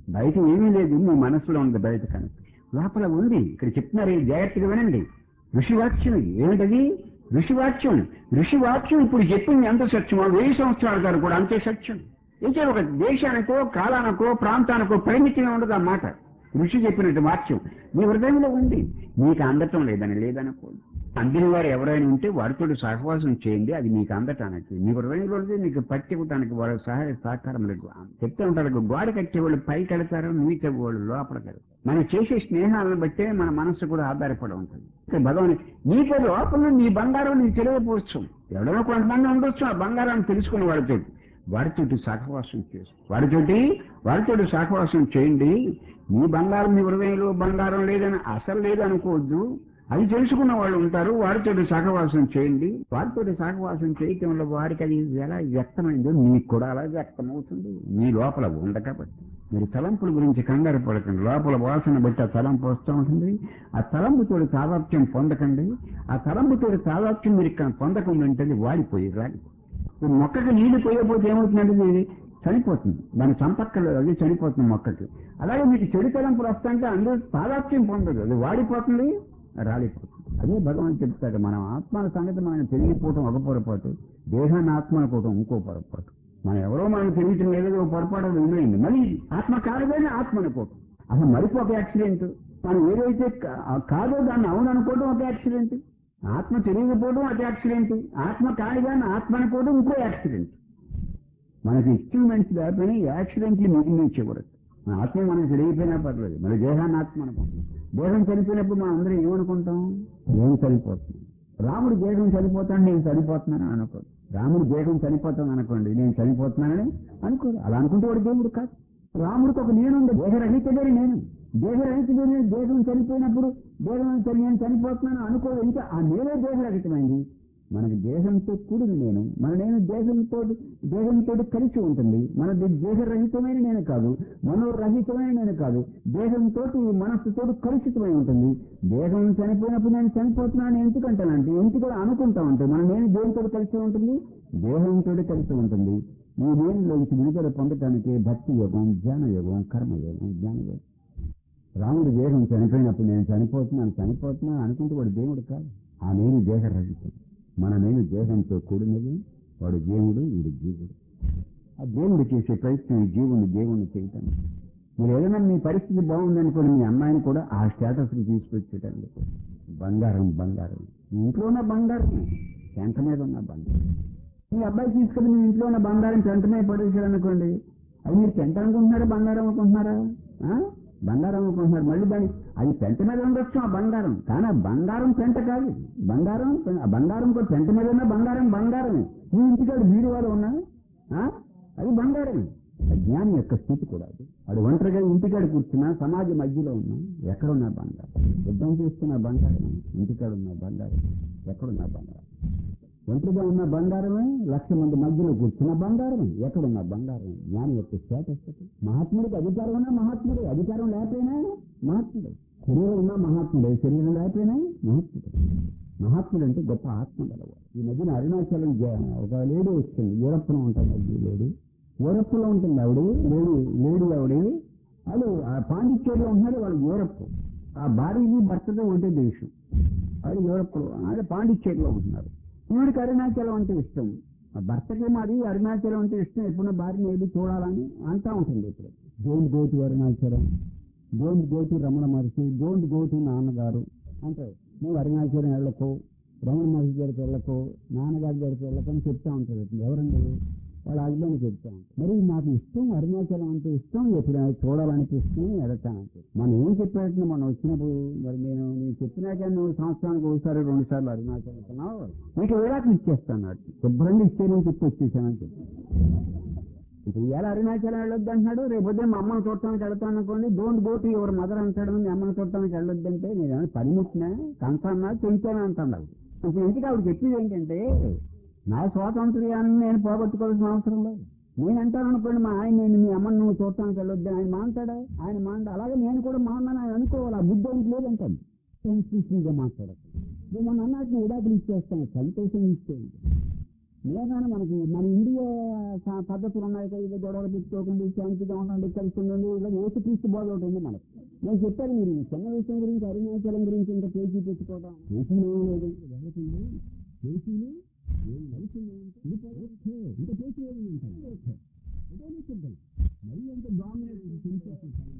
బయట ఏమీ లేదు మీ మనసులో ఉంది బయట కనుక లోపల ఉంది ఇక్కడ చెప్తున్నారు ఇది జాగ్రత్తగా వినండి ఋషివాక్యం ఇది. ఏమిటది ఋషివాక్యం ఋషివాక్యం ఇప్పుడు చెప్పింది ఎంత సత్యమో వెయ్యి సంవత్సరాల గారు కూడా అంతే సత్యం అయితే ఒక దేశానికో కాలానికో ప్రాంతానికో పరిమితిగా ఉండదు ఆ మాట ఋషి చెప్పినట్టు వాక్యం మీ హృదయంలో ఉంది మీకు అందటం లేదని లేదనుకోండి అందిన వారు ఎవరైనా ఉంటే వారితో సహవాసం చేయండి అది మీకు అందటానికి మీ హృదయంలో ఉంది మీకు పట్టివ్వటానికి వారి సహాయ సహకారం లేదు చెప్తూ ఉంటారు గోడ కట్టేవాళ్ళు పై కడతారు నీటి వాళ్ళు లోపల కడతారు మనం చేసే స్నేహాలను బట్టే మన మనస్సు కూడా ఆధారపడి ఉంటుంది ఇక భగవాన్ నీకు లోపల నీ బంగారం నీకు తెలియకపోవచ్చు ఎవడో కొంతమంది ఉండొచ్చు ఆ బంగారాన్ని తెలుసుకుని వాడితో వారితోటి సహవాసం చేసి వారితోటి వారితోటి సహవాసం చేయండి మీ బంగారం మీ హృదయంలో బంగారం లేదని అసలు లేదనుకోవద్దు అది తెలుసుకున్న వాళ్ళు ఉంటారు వారితోటి సహవాసం చేయండి వారితోటి సహవాసం చేయటం వల్ల వారికి అది ఎలా వ్యక్తమైందో మీకు కూడా అలా వ్యక్తమవుతుంది మీ లోపల ఉంది కాబట్టి మీరు తలంపుల గురించి కంగారు పడకండి లోపల వాసన బట్టి ఆ తలంపు వస్తూ ఉంటుంది ఆ తలంపుతోటి తాదాప్యం పొందకండి ఆ తలంపుతోటి తాదాప్యం మీరు ఇక్కడ పొందకుండా ఉంటుంది వాడిపోయి రాలిపోయి ఈ మొక్కకి నీళ్లు పోయకపోతే ఏమవుతుందంటే ఇది చనిపోతుంది దాని చంపక్కర్లేదు అది చనిపోతుంది మొక్కకి అలాగే మీకు చెడు తలంపులు వస్తాయంటే అందులో తాదాత్యం పొందదు అది వాడిపోతుంది రాలిపోతుంది అదే భగవాన్ చెప్తాడు మనం ఆత్మల సంగతి మనం తెలియకపోవటం ఒక పొరపాటు దేహాన్ని ఆత్మ అనుకోవటం ఇంకో పొరపాటు మనం ఎవరో మనం తెలియటం లేదో ఓ పొరపాటు వినైంది మళ్ళీ ఆత్మ కాదుగానే ఆత్మ అనుకోవటం అసలు మరిపో ఒక యాక్సిడెంట్ మనం ఏదైతే కా- కాదో దాన్ని అవును అనుకోవడం ఒక యాక్సిడెంట్ ఆత్మ తెలియకపోవడం ఒక యాక్సిడెంట్ ఆత్మ కాదుగాని ఆత్మ అనుకోవడం ఇంకో యాక్సిడెంట్ మనకి అచీవ్మెంట్స్ లేకపోయినా యాక్సిడెంట్లు మిగిలించేవరకు మన ఆత్మ మనకు తెలియపోయినా పర్లేదు మన దేహాన్ని ఆత్మ అనుకుంటాం దేహం చనిపోయినప్పుడు మనం అందరం ఏమనుకుంటాం ఏం చనిపోతుంది రాముడు దేహం చనిపోతాను నేను చనిపోతున్నాను అనుకో రాముడు దేహం చనిపోతాను అనుకోండి నేను చనిపోతున్నానని అనుకోడు అలా అనుకుంటే వాడు దేవుడు కాదు రాముడికి ఒక నేనుంది దేహరహితుడే నేను దేహరహితుడే నేను దేహం చనిపోయినప్పుడు దేహం చని- నేను చనిపోతున్నాను అనుకో ఇంకా ఆ నేనే దేహరహితమైంది మనకి దేహంతో కూడిన నేను మన నేను దేహంతో దేహంతో కలిసి ఉంటుంది మన దే- దేహరహితమైన నేను కాదు మనోరహితమైన నేను కాదు దేహంతో మనస్సుతో కలుషితమై ఉంటుంది దేహం చనిపోయినప్పుడు నేను చనిపోతున్నాను ఎందుకంటానంటే ఎందుకు అనుకుంటా ఉంటాను మన నేను దేనితో కలిసి ఉంటుంది దేహంతో కలిసి ఉంటుంది ఈ నేనులోంచి విడుదల పొందటానికి భక్తి యోగం జ్ఞాన యోగం కర్మయోగం జ్ఞాన యోగం రాముడు దేహం చనిపోయినప్పుడు నేను చనిపోతున్నాను చనిపోతున్నాను అనుకుంటే వాడు దేవుడు కాదు ఆ నేను దేహరహితం మన నేను దేహంతో కూడినది వాడు దేవుడు వీడు జీవుడు ఆ దేవుడు చేసే ప్రయత్నం ఈ జీవుని దేవుణ్ణి చేయటం మీరు ఏదైనా మీ పరిస్థితి బాగుందనుకోండి మీ అమ్మాయిని కూడా ఆ స్టేటస్కి తీసుకొచ్చేటండి బంగారం బంగారం మీ ఇంట్లో ఉన్న బంగారం పెంట మీద ఉన్న బంగారం మీ అబ్బాయి తీసుకెళ్ళి మీ ఇంట్లో ఉన్న బంగారం పెంట మీద పడేసారు అనుకోండి అది మీరు పెంట అనుకుంటున్నారా బంగారం అనుకుంటున్నారా ఆ? బంగారం అనుకుంటున్నారు మళ్ళీ దాని అది పెంట మీద ఉండొచ్చు ఆ బంగారం కానీ ఆ బంగారం పెంట కాదు బంగారం ఆ బంగారం కూడా పెంట మీద ఉన్న బంగారం బంగారమే ఈ ఇంటికాడు వీడి వాడు ఉన్నా ఆ? అది బంగారమే జ్ఞానం యొక్క స్థితి కూడా అది వాడు ఒంటరిగా ఇంటికాడ కూర్చున్నా సమాజ మధ్యలో ఉన్నా ఎక్కడున్నా బంగారం యుద్ధం చేస్తున్న బంగారం ఇంటికాడ ఉన్న బంగారం ఎక్కడున్న బంగారం ఒంటరిగా ఉన్న బంగారమే లక్ష మంది మధ్యలో కూర్చున్న బంగారమే ఎక్కడున్న బంగారం జ్ఞాని యొక్క స్టేటస్ మహాత్ముడికి అధికారం ఉన్నా మహాత్ముడే అధికారం లేకపోయినా మహాత్ముడే శరీరం ఉన్నా మహాత్ముడే శరీరం లేకపోయినా మహాత్ముడే మహాత్ముడు అంటే గొప్ప ఆత్మ గలవాడు ఈ మధ్యన అరుణాచలం జ- ఒక లేడీ వచ్చింది యూరప్లో ఉంటుంది ఈ లేడీ యూరప్లో ఉంటుంది ఆవిడ లేడీ లేడీ ఆవిడ వాళ్ళు ఆ పాండిచ్చేరిలో ఉంటున్నారు వాళ్ళు యూరప్ ఆ భార్యని భర్తతో ఒకటే దేశం అది యూరప్లో అదే పాండిచ్చేరిలో ఉంటున్నారు ఈవిడికి అరుణాచలం అంటే ఇష్టం ఆ భర్తకి మరి అరుణాచలం అంటే ఇష్టం ఎప్పుడు భార్యని ఏది చూడాలని అంటా ఉంటుంది ఇప్పుడు don't go to Arunachalam don't go to Ramana Maharshi don't go to నాన్నగారు అంటే నువ్వు అరుణాచలం వెళ్ళకు రమణ మహర్షి దగ్గరికి వెళ్ళకు నాన్నగారి దగ్గరికి వెళ్ళకు అని చెప్తా ఉంటారు ఎవరండి వాళ్ళ హస్బెండ్ చెప్తా ఉంటారు మరి నాకు ఇష్టం అరుణాచలం అంటే ఇష్టం ఎప్పుడైనా చూడాలనిపిస్తుంది వెళ్తానంటే మనం ఏం చెప్పేటట్టు మనం వచ్చినప్పుడు మరి నేను నీకు చెప్పినాక నువ్వు సంవత్సరానికి ఒకసారి రెండు సార్లు అరుణాచలం వెళ్తున్నావు నీకు విడాకులు ఇచ్చేస్తాను శుభ్రంగా ఇచ్చేయని చెప్పి వచ్చేసానని చెప్పి ఇప్పుడు ఎలా అరుణాచలం వెళ్ళొద్దు అంటున్నాడు రేపు ఉదయం మా అమ్మని చూడటానికి వెళ్తాను అనుకోండి don't go to your mother అంటాడు మీ అమ్మని చూడటానికి వెళ్ళొద్దు అంటే నేను పరిమితినా కంటానా చెయ్యితానా అంటున్నాడు ఇప్పుడు ఇంటికి ఆవిడ చెప్పేది ఏంటంటే నా స్వాతంత్ర్యాన్ని నేను పోగొట్టుకోవాల్సిన అవసరం లేదు నేను అంటాను అనుకోండి మా ఆయన నేను మీ అమ్మని నువ్వు చూడటానికి వెళ్ళొద్దు ఆయన మాంటాడా ఆయన మాంట అలాగే నేను కూడా మాన్నాను ఆయన అనుకోవాలి ఆ బుద్ధి ఆయనకి లేదంటాను సెన్సిటివ్గా మాట్లాడదు నువ్వు మన అన్నట్టు విడాకులు ఇచ్చేస్తాను సంతోషం ఇచ్చేయండి లేదని మనకి మన ఇండియా స- పద్ధతులు ఉన్నాయి కదా ఇది గొడవలు పెట్టుకోకుండా శాంతిగా ఉండండి కలిసి ఉండండి ఇలా ఏసు క్రీస్తు బోధ ఒకటి ఉంది మనకి నేను చెప్పాను మీరు ఈ చిన్న విషయం గురించి అరుణాచలం గురించి ఇంకా పేజీ పెట్టుకోవడం పేజీలు ఏమీ లేదు జరుగుతుంది పేజీలు ఏం నడుస్తుంది అంటే ఇది ఓకే. ఇంకా పేజీ ఏమి ఉంటాయి ఓకే. అదే సింపుల్ మరి అంత డామినేట్ చేసేస్తాను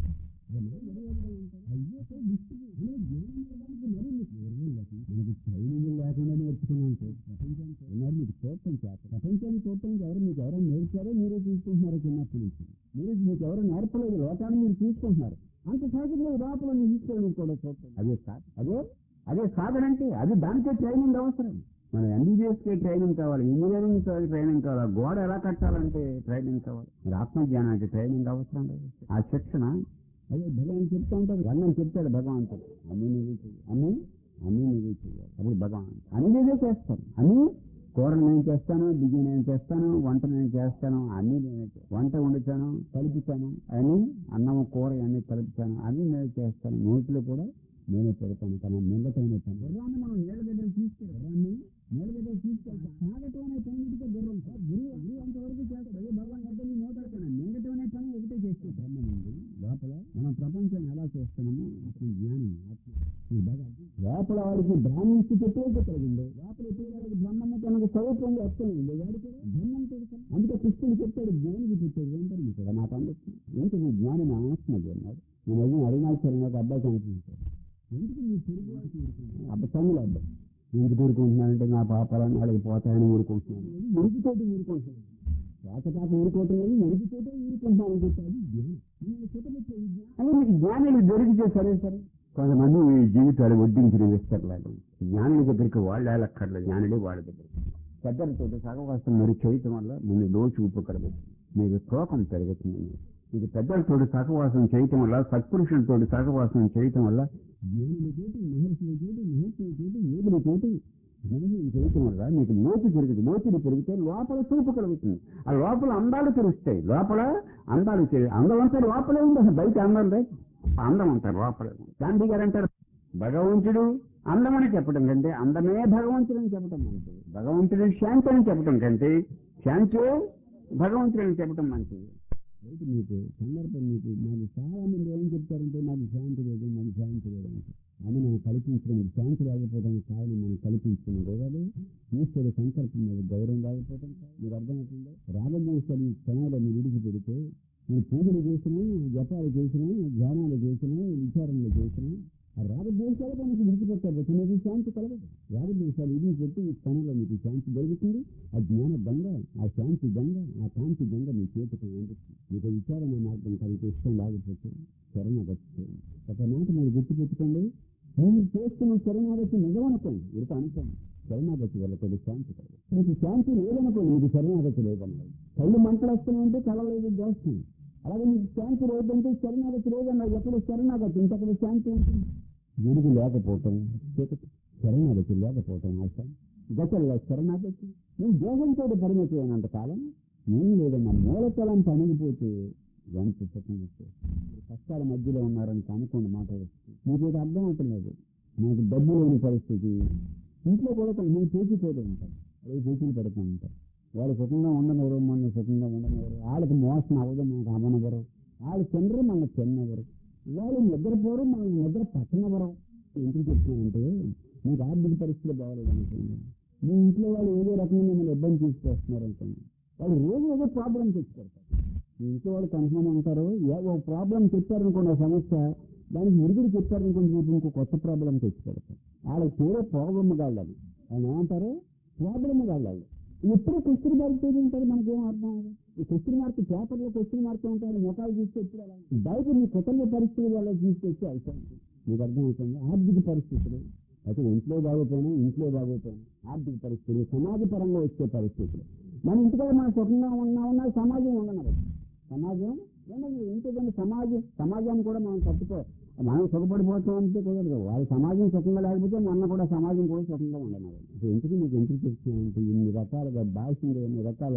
మనకి ట్రైనింగ్ లేకుండా నేర్చుకున్నాం సార్ ప్రపంచానికి ఉన్నారు మీకు చూడటం చేత ప్రపంచాన్ని చూడటానికి ఎవరు మీకు ఎవరైనా నేర్చారో మీరే తీసుకుంటున్నారు చిన్నప్పటి నుంచి మీరు మీకు ఎవరు నేర్పలేదు లోకాన్ని మీరు తీసుకుంటున్నారు అంత సహజంగా లోపల మీ ఈశ్వరుని కూడా చూడటం అదే సార్ అదే అదే సాధన అంటే అది దానికే ట్రైనింగ్ అవసరం మన ఎంబీబీఎస్కే ట్రైనింగ్ కావాలి ఇంజనీరింగ్ ట్రైనింగ్ కావాలి గోడ ఎలా కట్టాలంటే ట్రైనింగ్ కావాలి మరి ఆత్మజ్ఞానానికి ట్రైనింగ్ అవసరం లేదు ఆ శిక్షణ అదే భగవాన్ చెప్తా ఉంటారు అన్నని చెప్తాడు భగవంతుడు అన్ని నువ్వే చెయ్యి అన్ని అన్ని నువ్వే చెయ్యాలి అప్పుడు భగవాన్ అన్ని నేనే చేస్తాను అన్ని కూర నేను చేస్తాను బియ్యం నేను చేస్తాను వంట నేను చేస్తాను అన్ని నేనే చే- వంట వండుతాను కలుపుతాను అని అన్నం కూర అన్ని కలుపుతాను అన్ని నేను చేస్తాను నోట్లో కూడా నేనే పెడతాను తన మింగటైన పని గుర్రాన్ని మనం నీళ్ళ దగ్గర తీసుకెళ్ళి గుర్రాన్ని నీళ్ళ దగ్గర తీసుకెళ్తాం తాగటం అనే పని మీదకే గుర్రం సార్ గురువు గురువు అంతవరకు చేస్తాడు అయ్యో భగవాన్ అర్థం నీ నోట మింగటం అనే పని ఒకటే చేస్తాం బ్రహ్మం ఉంది లోపల మనం ప్రపంచాన్ని ఎలా చేస్తున్నామో అతని జ్ఞానం ఆత్మ ఈ భగవాన్ లోపల వాడికి బ్రాహ్మణ స్థితి ఎప్పుడైతే కలిగిందో లోపల ఎప్పుడు వాడికి బ్రహ్మము తనకు స్వరూపంగా వస్తుంది వాడికి బ్రహ్మం తెలుసు అందుకే కృష్ణుడు చెప్పాడు జ్ఞానికి చెప్పాడు ఏంటని మీకు నాకు అందుతుంది ఏంటి నీ జ్ఞాని నా ఆత్మ అన్నాడు నేను అడిగిన అరుణాచలం ఒక అబ్బాయి కనిపించాడు ఎందుకు నీ తెలుగు వాడికి ఊరుకుంటున్నావు? అబ్బాయి తమ్ముడు అబ్బాయి ఎందుకు ఊరుకుంటున్నానంటే నా పాపాలను అడిగి పోతాయని ఊరుకుంటున్నాను మురికితోటి ఊరుకుంటున్నాను రాకటాక ఊరుకోవటం లేదు మురికితోటే ఊరుకుంటున్నాను చెప్పాడు జ్ఞానం. నేను చెప్పబట్టే ఈ జ్ఞానం. అదే మీకు జ్ఞానులు దొరికితే సరే సరే కొంతమంది ఈ జీవితాలు వడ్డించిన విస్తరలేదు జ్ఞానుల దగ్గరికి వాళ్ళు వెళ్ళక్కర్లేదు జ్ఞానుడే వాళ్ళ దగ్గర పెద్దలతో సహవాసం మరి చేయటం వల్ల ముందు లోచు ఉప్పు కలుగుతుంది మీకు శోకం పెరుగుతుంది మీకు పెద్దలతో సహవాసం చేయటం వల్ల సత్పురుషులతో సహవాసం చేయటం వల్ల జ్ఞానులతోటి మహర్షులతోటి మహర్షులతోటి యోగులతోటి జ్ఞానం చేయటం వల్ల మీకు లోతు పెరుగుతుంది లోతులు పెరిగితే లోపల చూపు కలుగుతుంది ఆ లోపల అందాలు తెలుస్తాయి లోపల అందాలు తెలి అందం అంతా లోపలే ఉంది అసలు బయట అందం లేదు అందం అంటారు లోపల గాంధీ గారు అంటారు భగవంతుడు అందమని చెప్పడం కంటే అందమే భగవంతుడు అని చెప్పడం మంచిది భగవంతుడు శాంతి అని చెప్పడం కంటే శాంతి భగవంతుడు అని చెప్పడం మంచిది అయితే మీకు సందర్భం మీకు నాకు చాలా మంది ఏం చెప్తారంటే నాకు శాంతి లేదు నాకు శాంతి లేదు అంటే అని మనం కల్పించుకుని శాంతి లేకపోవడానికి కారణం మనం కల్పించుకున్న రోగాలు ఈశ్వరుడు సంకల్పం మీద గౌరవం లేకపోవడం కాదు. మీరు అర్థమవుతుందో రాగద్వేషాలు ఈ క్షణాలు మీరు విడిచిపెడితే మీరు పూజలు చేసినా జపాలు చేసినా ధ్యానాలు చేసినా విచారణలు చేసినా ఆ రాగద్వేషాలు మనకి విడిచిపెట్టారు చిన్నది శాంతి కలగదు రాగద్వేషాలు విడిచిపెట్టి ఈ క్షణంలో మీకు శాంతి దొరుకుతుంది ఆ జ్ఞాన గంగ ఆ శాంతి గంగ ఆ కాంతి గంగ మీ చేతికి అందుతుంది మీకు విచారణ మార్గం కలిగి ఇష్టం లేకపోతే శరణగతి ఒక మాట మీరు గుర్తుపెట్టుకోండి మీరు చేస్తున్న శరణాగతి నిజమనుకోండి ఇది అనుకోండి శరణాగతి వల్ల కొద్ది శాంతి కలగదు మీకు శాంతి లేదనుకోండి మీకు శరణాగతి లేదన్నది కళ్ళు మంటలు వస్తున్నాయంటే కలలేదు దోస్తుంది అలాగే మీకు శాంతి లేదంటే శరణాగతి లేదన్నారు ఎక్కడ శరణాగతి ఇంతక్కడ శాంతి ఉంటుంది గురుగు లేకపోవటం చీకటి శరణాగతి లేకపోవటం ఆశ గతల్లో శరణాగతి నేను దేహంతో పరిమితి అయినంత కాలం ఏం లేదన్న మూలతలం పనిగిపోతే వెంట సుఖం వచ్చేస్తుంది. కష్టాల మధ్యలో ఉన్నారని అనుకోండి మాట వస్తుంది మీకు ఇది అర్థం అవుతులేదు నాకు డబ్బు లేని పరిస్థితి ఇంట్లో కూడా కొంతమంది పేచిపోతూ ఉంటారు అదే పేచీలు పెడుతూ ఉంటారు వాళ్ళు సుఖంగా ఉండనివ్వరు మన సుఖంగా ఉండనివ్వరు వాళ్ళకి మోసం అవ్వదు మనకు అవ్వనివ్వరు వాళ్ళు తినరు మన తిన్నవరు వాళ్ళు నిద్రపోరు మనం నిద్ర పట్టనివ్వరు ఎందుకు చెప్తున్నానంటే మీకు ఆర్థిక పరిస్థితులు బాగలేదు అనుకోండి మీ ఇంట్లో వాళ్ళు ఏదో రకంగా మిమ్మల్ని ఇబ్బంది తీసుకొస్తున్నారు అనుకోండి వాళ్ళు రోజు ఏదో ప్రాబ్లం తెచ్చుకోరు మీ ఇంట్లో వాళ్ళు కొంతమంది ఉంటారు ఏ ఒక ప్రాబ్లం చెప్పారనుకోండి ఒక సమస్య దానికి మురుగుడు చెప్పారనుకోండి రేపు ఇంకో కొత్త ప్రాబ్లం తెచ్చిపెడతారు వాళ్ళకి తీరే ప్రాబ్లం కాళ్ళది వాళ్ళు ఏమంటారు ప్రాబ్లం కాళ్ళది ఎప్పుడు క్వశ్చన్ మార్క్ పేజీ ఉంటుంది మనకేం అర్థం అవ్వదు ఈ క్వశ్చన్ మార్క్ పేపర్లో క్వశ్చన్ మార్క్ ఉంటారు ముఖాలు చూస్తే ఎప్పుడు అలా ఉంటుంది. బయట మీ కుటుంబ పరిస్థితుల వల్ల తీసుకొచ్చి అయిపోయింది మీకు అర్థం అవుతుంది ఆర్థిక పరిస్థితులు అయితే ఇంట్లో బాగోపోయినా ఇంట్లో బాగోపోయినా ఆర్థిక పరిస్థితులు సమాజ పరంగా వచ్చే పరిస్థితులు మన ఇంటికాడ మనం సుఖంగా ఉన్నా ఉన్నా సమాజం ఉండనవచ్చు సమాజం ఉండదు ఎందుకంటే సమాజం సమాజాన్ని కూడా మనం తప్పుకో మనం సుఖపడిపోతాం అంటే కుదరదు వాళ్ళ సమాజం సుఖంగా లేకపోతే మొన్న కూడా సమాజం కూడా సుఖంగా ఉండనవచ్చు అసలు ఎందుకు మీకు ఎందుకు చెప్తున్నానంటే ఇన్ని రకాలుగా భాషలు ఇన్ని రకాల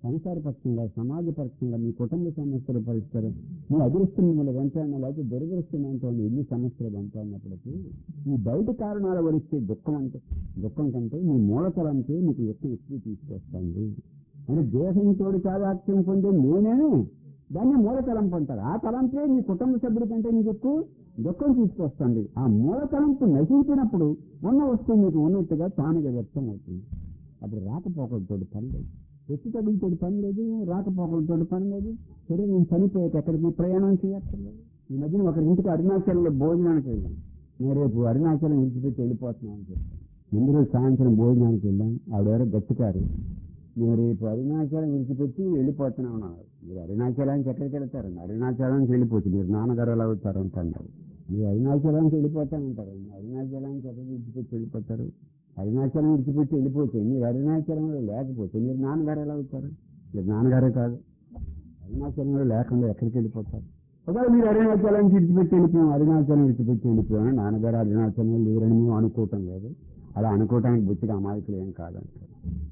సంసారపక్షంగా సమాజపక్షంగా మీ కుటుంబ సమస్యల పరిష్కారం మీ అదృష్టం మిమ్మల్ని వెంటాడిన లేకపోతే దురదృష్టం ఏంటంటే ఎన్ని సమస్యలు వెంటాడినప్పటికీ ఈ బయట కారణాల వరిస్తే దుఃఖం అంటే దుఃఖం కంటే మీ మూలతలంటే మీకు ఎక్కువ ఎక్కువ తీసుకొస్తుంది అంటే దేహంతో చాదాక్ష్యం పొందే నేనే దాన్ని మూల తలంపు అంటారు ఆ తలంపే మీ కుటుంబ సభ్యుల కంటే మీకు ఎక్కువ దుఃఖం తీసుకొస్తుంది ఆ మూల తలంపు నశించినప్పుడు ఉన్న వస్తువు మీకు ఉన్నట్టుగా తానుగా వ్యక్తం అవుతుంది అప్పుడు రాకపోకలతో పని లేదు ఎత్తు తగులతో పని లేదు రాకపోకలతో పని లేదు సరే నేను చనిపోయాక ఎక్కడికి ప్రయాణం చేయక్కర్లేదు ఈ మధ్యన ఒకరి ఇంటికి అరుణాచలంలో భోజనానికి వెళ్ళాను నేను రేపు అరుణాచలం విడిచిపెట్టి వెళ్ళిపోతున్నాను అని చెప్పాను ముందు రోజు సాయంత్రం భోజనానికి వెళ్ళాను ఆవిడెవరో గట్టికారు నేను రేపు అరుణాచలం విడిచిపెట్టి వెళ్ళిపోతున్నాను అన్నారు మీరు అరుణాచలానికి ఎక్కడికి వెళ్తారు అరుణాచలానికి వెళ్ళిపోతుంది మీరు నాన్నగారు ఎలా అవుతారు అంటున్నారు మీరు అరుణాచలానికి వెళ్ళిపోతానంటారు అరుణాచలానికి ఎక్కడ విడిచిపెట్టి వెళ్ళిపోతారు అరుణాచలం విడిచిపెట్టి వెళ్ళిపోతే మీరు అరుణాచలంలో లేకపోతే మీరు నాన్నగారు ఎలా అవుతారు మీరు నాన్నగారే కాదు అరుణాచలంలో లేకుండా ఎక్కడికి వెళ్ళిపోతారు ఒకవేళ మీరు అరుణాచలానికి విడిచిపెట్టి వెళ్ళిపోయాం అరుణాచలం విడిచిపెట్టి వెళ్ళిపోయాం నాన్నగారు అరుణాచలం లేరని మేము అనుకోవటం లేదు అలా అనుకోవటానికి బుద్ధిగా అమాయకులు ఏం కాదంటారు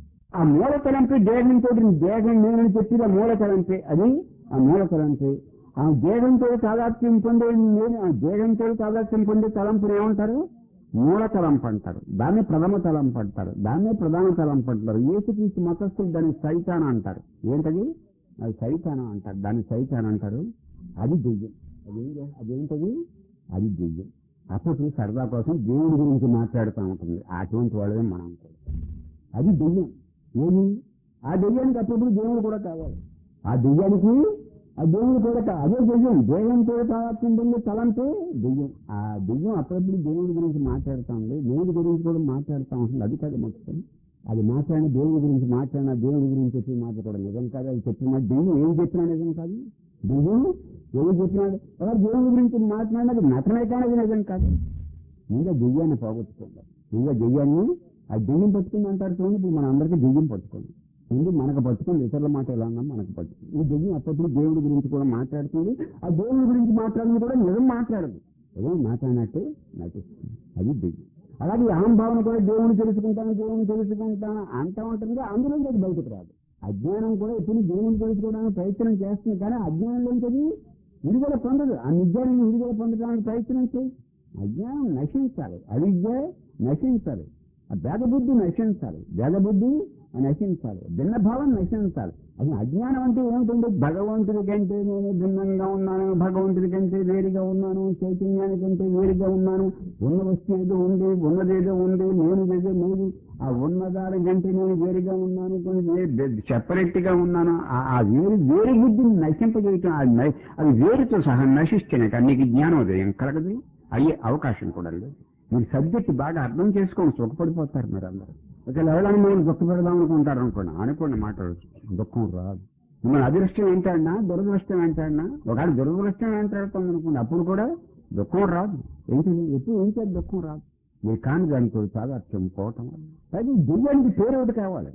ఆ మూల తలంపే దేహంతో దేహం నేను చెప్పిన మూల తలంపే అది ఆ మూల తలంపే ఆ దేహంతో తాదాత్మ్యం పొందే నేను ఆ దేహంతో తాదాత్మ్యం పొందే తలంపుని ఏమంటారు మూల తలంపు అంటారు దాన్ని ప్రథమ తలంపు అంటారు దాన్నే ప్రధాన తలంపు అంటారు ఏసుక్రీస్తు మతస్థులు దాన్ని సైతాన అంటారు ఏంటది అది సైతానం అంటారు దాన్ని సైతాన్ అంటారు అది దెయ్యం అదేం చే- అదేంటది అది దెయ్యం అప్పుడు సరదా కోసం దేవుడి గురించి మాట్లాడుతూ ఉంటుంది అటువంటి వాళ్ళే మనం కూడా అది దెయ్యం ఏమి ఆ దెయ్యానికి అప్పుడప్పుడు దేవుడు కూడా కావాలి ఆ దెయ్యానికి ఆ దేవుడు కూడా కా- అదే దెయ్యం దేహంతో తాకుంటుంది తలంటే దెయ్యం ఆ దెయ్యం అప్పుడప్పుడు దేవుడి గురించి మాట్లాడుతూ ఉంది దేవుడి గురించి కూడా మాట్లాడుతూ ఉంటుంది అది కాదు మొత్తం అది మాట్లాడిన దేవుడి గురించి మాట్లాడిన దేవుడి గురించి చెప్పి మాట కూడా నిజం కాదు అది చెప్పిన మాట దెయ్యం ఏం చెప్పినా నిజం కాదు దెయ్యం ఏం చెప్పినాడు ఎవరు దేవుడి గురించి మాట్లాడినది నటనే కానీ అది నిజం కాదు ఇంకా దెయ్యాన్ని పోగొట్టుకోండి ఇంకా దెయ్యాన్ని ఆ దెయ్యం పట్టుకుంది అంటారు చూడండి ఇప్పుడు మన అందరికీ దెయ్యం పట్టుకుంది ముందు మనకు పట్టుకుంది ఇతరుల మాట ఎలా ఉన్నా మనకు పట్టుకుంది ఈ దెయ్యం అప్పట్లో దేవుడి గురించి కూడా మాట్లాడుతుంది ఆ దేవుడి గురించి మాట్లాడింది కూడా నిజం మాట్లాడదు ఏదో మాట్లాడినట్టు నటిస్తుంది అది దెయ్యం అలాగే ఈ అహంభావన కూడా దేవుని తెలుసుకుంటాను దేవుని తెలుసుకుంటాను అంటా ఉంటుంది అందులో అది బయటకు రాదు అజ్ఞానం కూడా ఎప్పుడు దేవుని తెలుసుకోవడానికి ప్రయత్నం చేస్తుంది కానీ అజ్ఞానంలోంచి అది విడుదల పొందదు ఆ నిజాన్ని విడుదల పొందడానికి ప్రయత్నం చేయి అజ్ఞానం నశించాలి అవిద్య నశించాలి ఆ భేదబుద్ధి నశించాలి భేదబుద్ధి నశించాలి భిన్న భావం నశించాలి అది అజ్ఞానం అంటే ఏమిటంటే భగవంతుడి కంటే నేను భిన్నంగా ఉన్నాను భగవంతుడి కంటే వేరుగా ఉన్నాను చైతన్యానికంటే వేరుగా ఉన్నాను ఉన్న వస్తువు ఏదో ఉంది ఉన్నదేదో ఉంది నేను ఏదో లేదు ఆ ఉన్నదాని కంటే నేను వేరుగా ఉన్నాను కొంచెం సెపరేట్ గా ఉన్నాను ఆ- ఆ వేరు వేరు బుద్ధిని నశింపజేయటం అది న- అది వేరుతో సహా నశిస్తేనే కానీ నీకు జ్ఞానోదయం కలగదు అయ్యే అవకాశం కూడా లేదు మీరు సబ్జెక్ట్ బాగా అర్థం చేసుకొని సుఖపడిపోతారు మీరు అందరూ ఒకవేళ ఎవరైనా మీరు దుఃఖ పెడదాం అనుకుంటారు అనుకోండి అనుకోండి మాట్లాడు దుఃఖం రాదు మిమ్మల్ని అదృష్టం ఏంటన్నా దురదృష్టం ఏంటన్నా ఒకవేళ దురదృష్టం ఏంటాడుతుంది అనుకోండి అప్పుడు కూడా దుఃఖం రాదు ఏంటి ఎప్పుడు ఏం చేయాలి దుఃఖం రాదు మీరు కాని దానికి చాలా అర్థం పోవటం వల్ల. అది దెయ్యానికి పేరు ఒకటి కావాలి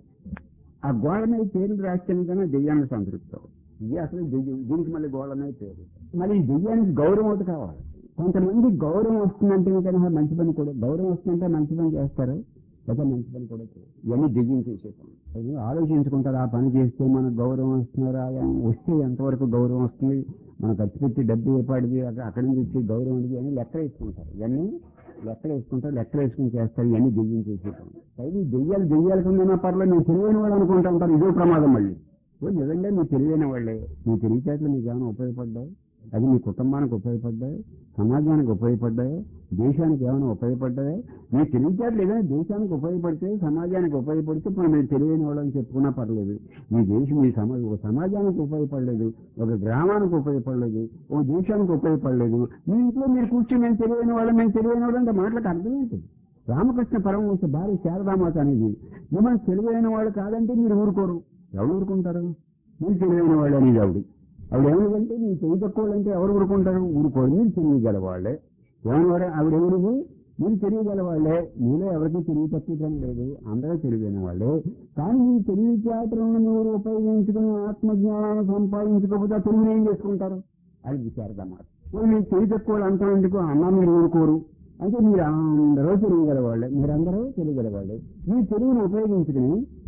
ఆ గోడ మీద పేరు రాస్తే కన్నా దెయ్యానికి సంతృప్తి అవ్వదు. ఇది అసలు దెయ్యం దీనికి మళ్ళీ గోడ మీద పేరు మళ్ళీ ఈ దెయ్యానికి గౌరవం ఒకటి కావాలి కొంతమంది గౌరవం వస్తుందంటే కనుక మంచి పని కూడా గౌరవం వస్తుందంటే మంచి పని చేస్తారు లేదా మంచి పని కూడా చేయరు ఇవన్నీ దెయ్యం చేసే పని అది ఆలోచించుకుంటారు ఆ పని చేస్తే మనకు గౌరవం వస్తున్నారా అని వస్తే ఎంతవరకు గౌరవం వస్తుంది మనం ఖర్చు పెట్టి డబ్బు ఏపాటిది అక్కడ అక్కడి నుంచి వచ్చి గౌరవం అనేది అని లెక్క వేసుకుంటారు ఇవన్నీ లెక్కలు వేసుకుంటారు లెక్కలు వేసుకుని చేస్తారు ఇవన్నీ దెయ్యం చేసే పని అయితే ఈ దెయ్యాలు దెయ్యాల కింద పర్లేదు నేను తెలియని వాళ్ళు అనుకుంటా ఉంటారు ఇదో ప్రమాదం మళ్ళీ ఓ నిజంగా మీరు తెలియని వాళ్ళే మీ తెలివితేటలు మీకు ఏమైనా ఉపయోగపడ్డాయి అది మీ కుటుంబానికి ఉపయోగపడ్డాయి సమాజానికి ఉపయోగపడ్డాయి దేశానికి ఏమైనా ఉపయోగపడ్డాయి మీ తెలివితేటలు ఏదైనా దేశానికి ఉపయోగపడితే సమాజానికి ఉపయోగపడితే ఇప్పుడు మీరు తెలియని వాళ్ళని చెప్పుకున్నా పర్లేదు మీ దేశం మీ సమా ఒక సమాజానికి ఉపయోగపడలేదు ఒక గ్రామానికి ఉపయోగపడలేదు ఒక దేశానికి ఉపయోగపడలేదు మీ ఇంట్లో మీరు కూర్చొని మేము తెలియని వాళ్ళం మేము తెలియని వాళ్ళం అంటే మాటలకు అర్థం ఏంటి రామకృష్ణ పరమహంస భార్య శారదామాత అనేది మిమ్మల్ని తెలివైన వాళ్ళు కాదంటే మీరు ఊరుకోరు ఎవరు ఊరుకుంటారు మీరు తెలివైన వాళ్ళు అనేది ఆవిడ ఆవిడ ఏమన్నదంటే మీరు తెలివి తక్కువ అంటే ఎవరు ఊరుకుంటారు ఊరుకోరు మీరు తెలియగల వాళ్ళే ఏమన్నాడు ఆవిడ ఏమన్నది మీరు తెలియగల వాళ్ళే మీలో ఎవరికి తెలివి తక్కువటం లేదు అందరూ తెలివైన వాళ్ళే కానీ మీ తెలివి చేతలను మీరు ఉపయోగించుకుని ఆత్మజ్ఞానాన్ని సంపాదించుకోకపోతే ఆ తెలివిని ఏం చేసుకుంటారు అది శారదామాత మీరు తెలివి తక్కువ వాళ్ళు అంతా ఎందుకు అన్నా మీరు ఊరుకోరు అంటే మీరు అందరూ తెలియగల వాళ్ళే మీరందరూ తెలియగల వాళ్ళే మీ తెలివిని ఉపయోగించుకుని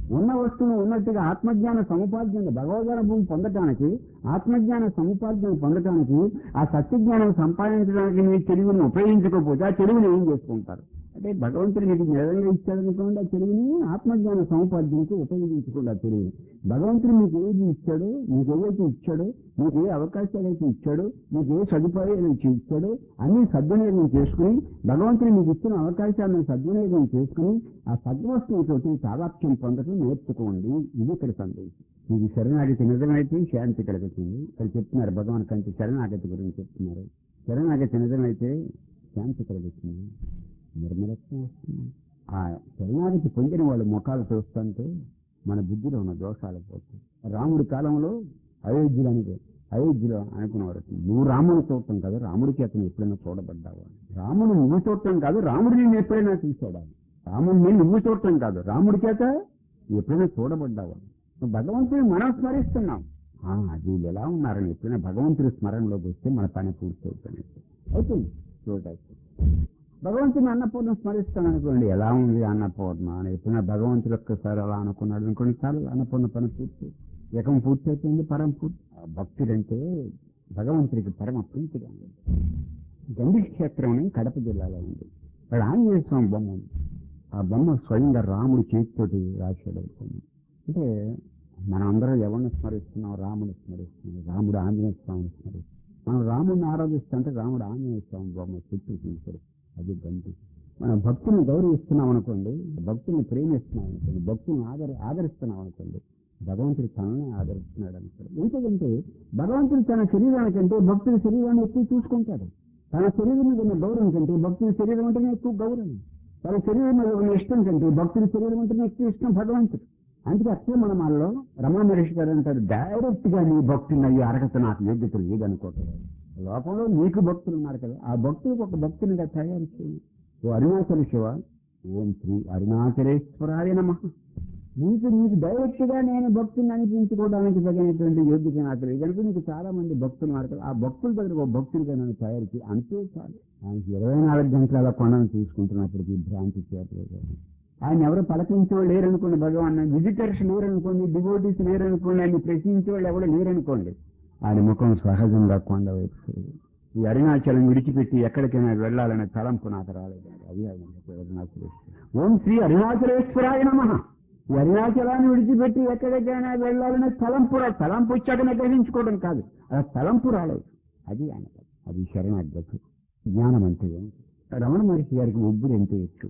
ఉన్న వస్తువును ఉన్నట్టుగా ఆత్మజ్ఞాన సముపార్జన భగవద్గనుభవం పొందటానికి ఆత్మజ్ఞాన సముపార్జన పొందటానికి ఆ సత్యజ్ఞానం సంపాదించడానికి మీ తెలుగుని ఉపయోగించకపోతే ఆ తెలుగుని ఏం చేసుకుంటారు అంటే భగవంతుడు మీకు నిజంగా ఇచ్చాడనుకోండి ఆ తెలుగుని ఆత్మజ్ఞాన సముపార్జనకు ఉపయోగించకుండా ఆ తెలుగుని భగవంతుడు మీకు ఏది ఇచ్చాడో మీకు ఏదైతే ఇచ్చాడో మీకు ఏ అవకాశాలు అయితే ఇచ్చాడో మీకు ఏ సదుపాయాలు అయితే ఇచ్చాడో అన్ని సద్వినియోగం చేసుకుని భగవంతుడు మీకు ఇచ్చిన అవకాశాలను సద్వినియోగం చేసుకుని ఆ సద్వస్తువుతోటి సావాక్యం పొందడం నేర్చుకోండి ఇది ఇక్కడ సందేశం మీకు శరణాగతి నిజమైతే శాంతి కలుగుతుంది ఇక్కడ చెప్తున్నారు భగవాన్ కంటే శరణాగతి గురించి చెప్తున్నారు శరణాగతి నిజమైతే శాంతి కలుగుతుంది నిర్మలత్వం వస్తుంది ఆ శరణాగతి పొందిన వాళ్ళ ముఖాలు చూస్తుంటే మన బుద్ధిలో ఉన్న దోషాలు పోతాయి రాముడి కాలంలో అయోధ్యలో అనేది అయోధ్యలో అనుకునేవారు నువ్వు రాముని చూడటం కాదు రాముడి చేత నువ్వు ఎప్పుడైనా చూడబడ్డావా రాముడు నువ్వు చూడటం కాదు రాముడు నేను ఎప్పుడైనా చూసాడా రాముడిని నువ్వు చూడటం కాదు రాముడి చేత నువ్వు ఎప్పుడైనా చూడబడ్డావా నువ్వు భగవంతుని మనం స్మరిస్తున్నాం ఆ, అది వీళ్ళు ఎలా ఉన్నారని ఎప్పుడైనా భగవంతుడి స్మరణలోకి వస్తే మన పని పూర్తవుతుంది అవుతుంది చూడటానికి భగవంతుని అన్నపూర్ణ స్మరిస్తాను అనుకోండి ఎలా ఉంది అన్నపూర్ణ అని ఎప్పుడైనా భగవంతుడు ఒక్కసారి అలా అనుకున్నాడు అనుకోండి చాలు అన్నపూర్ణ పని పూర్తి ఏకం పూర్తి అయిపోయింది పరం పూర్తి ఆ భక్తుడంటే భగవంతుడికి పరమ ప్రీతిగా ఉంది గండి క్షేత్రం అని కడప జిల్లాలో ఉంది అక్కడ ఆంజనేయ స్వామి బొమ్మ ఉంది ఆ బొమ్మ స్వయంగా రాముడి చేతితోటి రాశాడు అనుకోండి అంటే మనం అందరం ఎవరిని స్మరిస్తున్నాం రాముని స్మరిస్తున్నాం రాముడు ఆంజనేయ స్వామిని స్మరిస్తున్నాం మనం రాముడిని ఆరాధిస్తుంటే రాముడు ఆంజనేయ స్వామి బొమ్మ చుట్టూ చూశారు అది గంటి మన భక్తుని గౌరవిస్తున్నాం అనుకోండి భక్తుని ప్రేమిస్తున్నాం అనుకోండి భక్తుని ఆదరి ఆదరిస్తున్నాం అనుకోండి భగవంతుడు తననే ఆదరిస్తున్నాడు అనుకోండి ఎందుకంటే భగవంతుడు తన శరీరానికంటే భక్తుడి శరీరాన్ని ఎక్కువ చూసుకుంటాడు తన శరీరం మీద ఉన్న గౌరవం కంటే భక్తుడి శరీరం అంటేనే ఎక్కువ గౌరవం తన శరీరం మీద ఉన్న ఇష్టం కంటే భక్తుడి శరీరం అంటేనే ఎక్కువ ఇష్టం భగవంతుడు అందుకే అక్షయ మనమాల్లో రమణ మహర్షి గారు అంటారు డైరెక్ట్ గా నీ భక్తుని అయ్యి అర్హత నాకు యోగ్యత లేదనుకోవట్లేదు లోకంలో నీకు భక్తులు ఉన్నారు కదా ఆ భక్తులకు ఒక భక్తునిగా తయారు చేయి ఓ అరుణాచల శివ ఓం శ్రీ అరుణాచలేశ్వరాయ నమ నీకు నీకు డైరెక్ట్ గా నేను భక్తుని అనిపించుకోవడానికి తగినటువంటి యోగ్యత నాకు లేదు కనుక నీకు చాలా మంది భక్తులు ఉన్నారు కదా ఆ భక్తుల దగ్గర ఒక భక్తుడిగా నన్ను తయారు చేయి అంతే చాలు ఆయనకి ఇరవై నాలుగు గంటల కొండను తీసుకుంటున్నప్పటికీ భ్రాంతి చేరలేదు ఆయన ఎవరు పలకించేవాళ్ళు లేరనుకోండి భగవాన్ విజిటర్స్ లేరనుకోండి డివోటీస్ లేరనుకోండి ఆయన ప్రశ్నించేవాళ్ళు ఎవరు లేరనుకోండి ఆయన ముఖం సహజంగా కొండ వైపు ఈ అరుణాచలం విడిచిపెట్టి ఎక్కడికైనా వెళ్ళాలనే తలంపు నాకు రాలేదు అది ఆయన అరుణాచలేశ్వర ఓం శ్రీ అరుణాచలేశ్వరాయ నమ ఈ అరుణాచలాన్ని విడిచిపెట్టి ఎక్కడికైనా వెళ్ళాలనే తలంపు రా తలంపు వచ్చాకనే గ్రహించుకోవడం కాదు ఆ తలంపు రాలేదు అది ఆయన అది శరణార్థకు జ్ఞానం అంటే ఏంటి? రమణ మహర్షి గారికి ఒబ్బులు ఎంత ఎక్కువ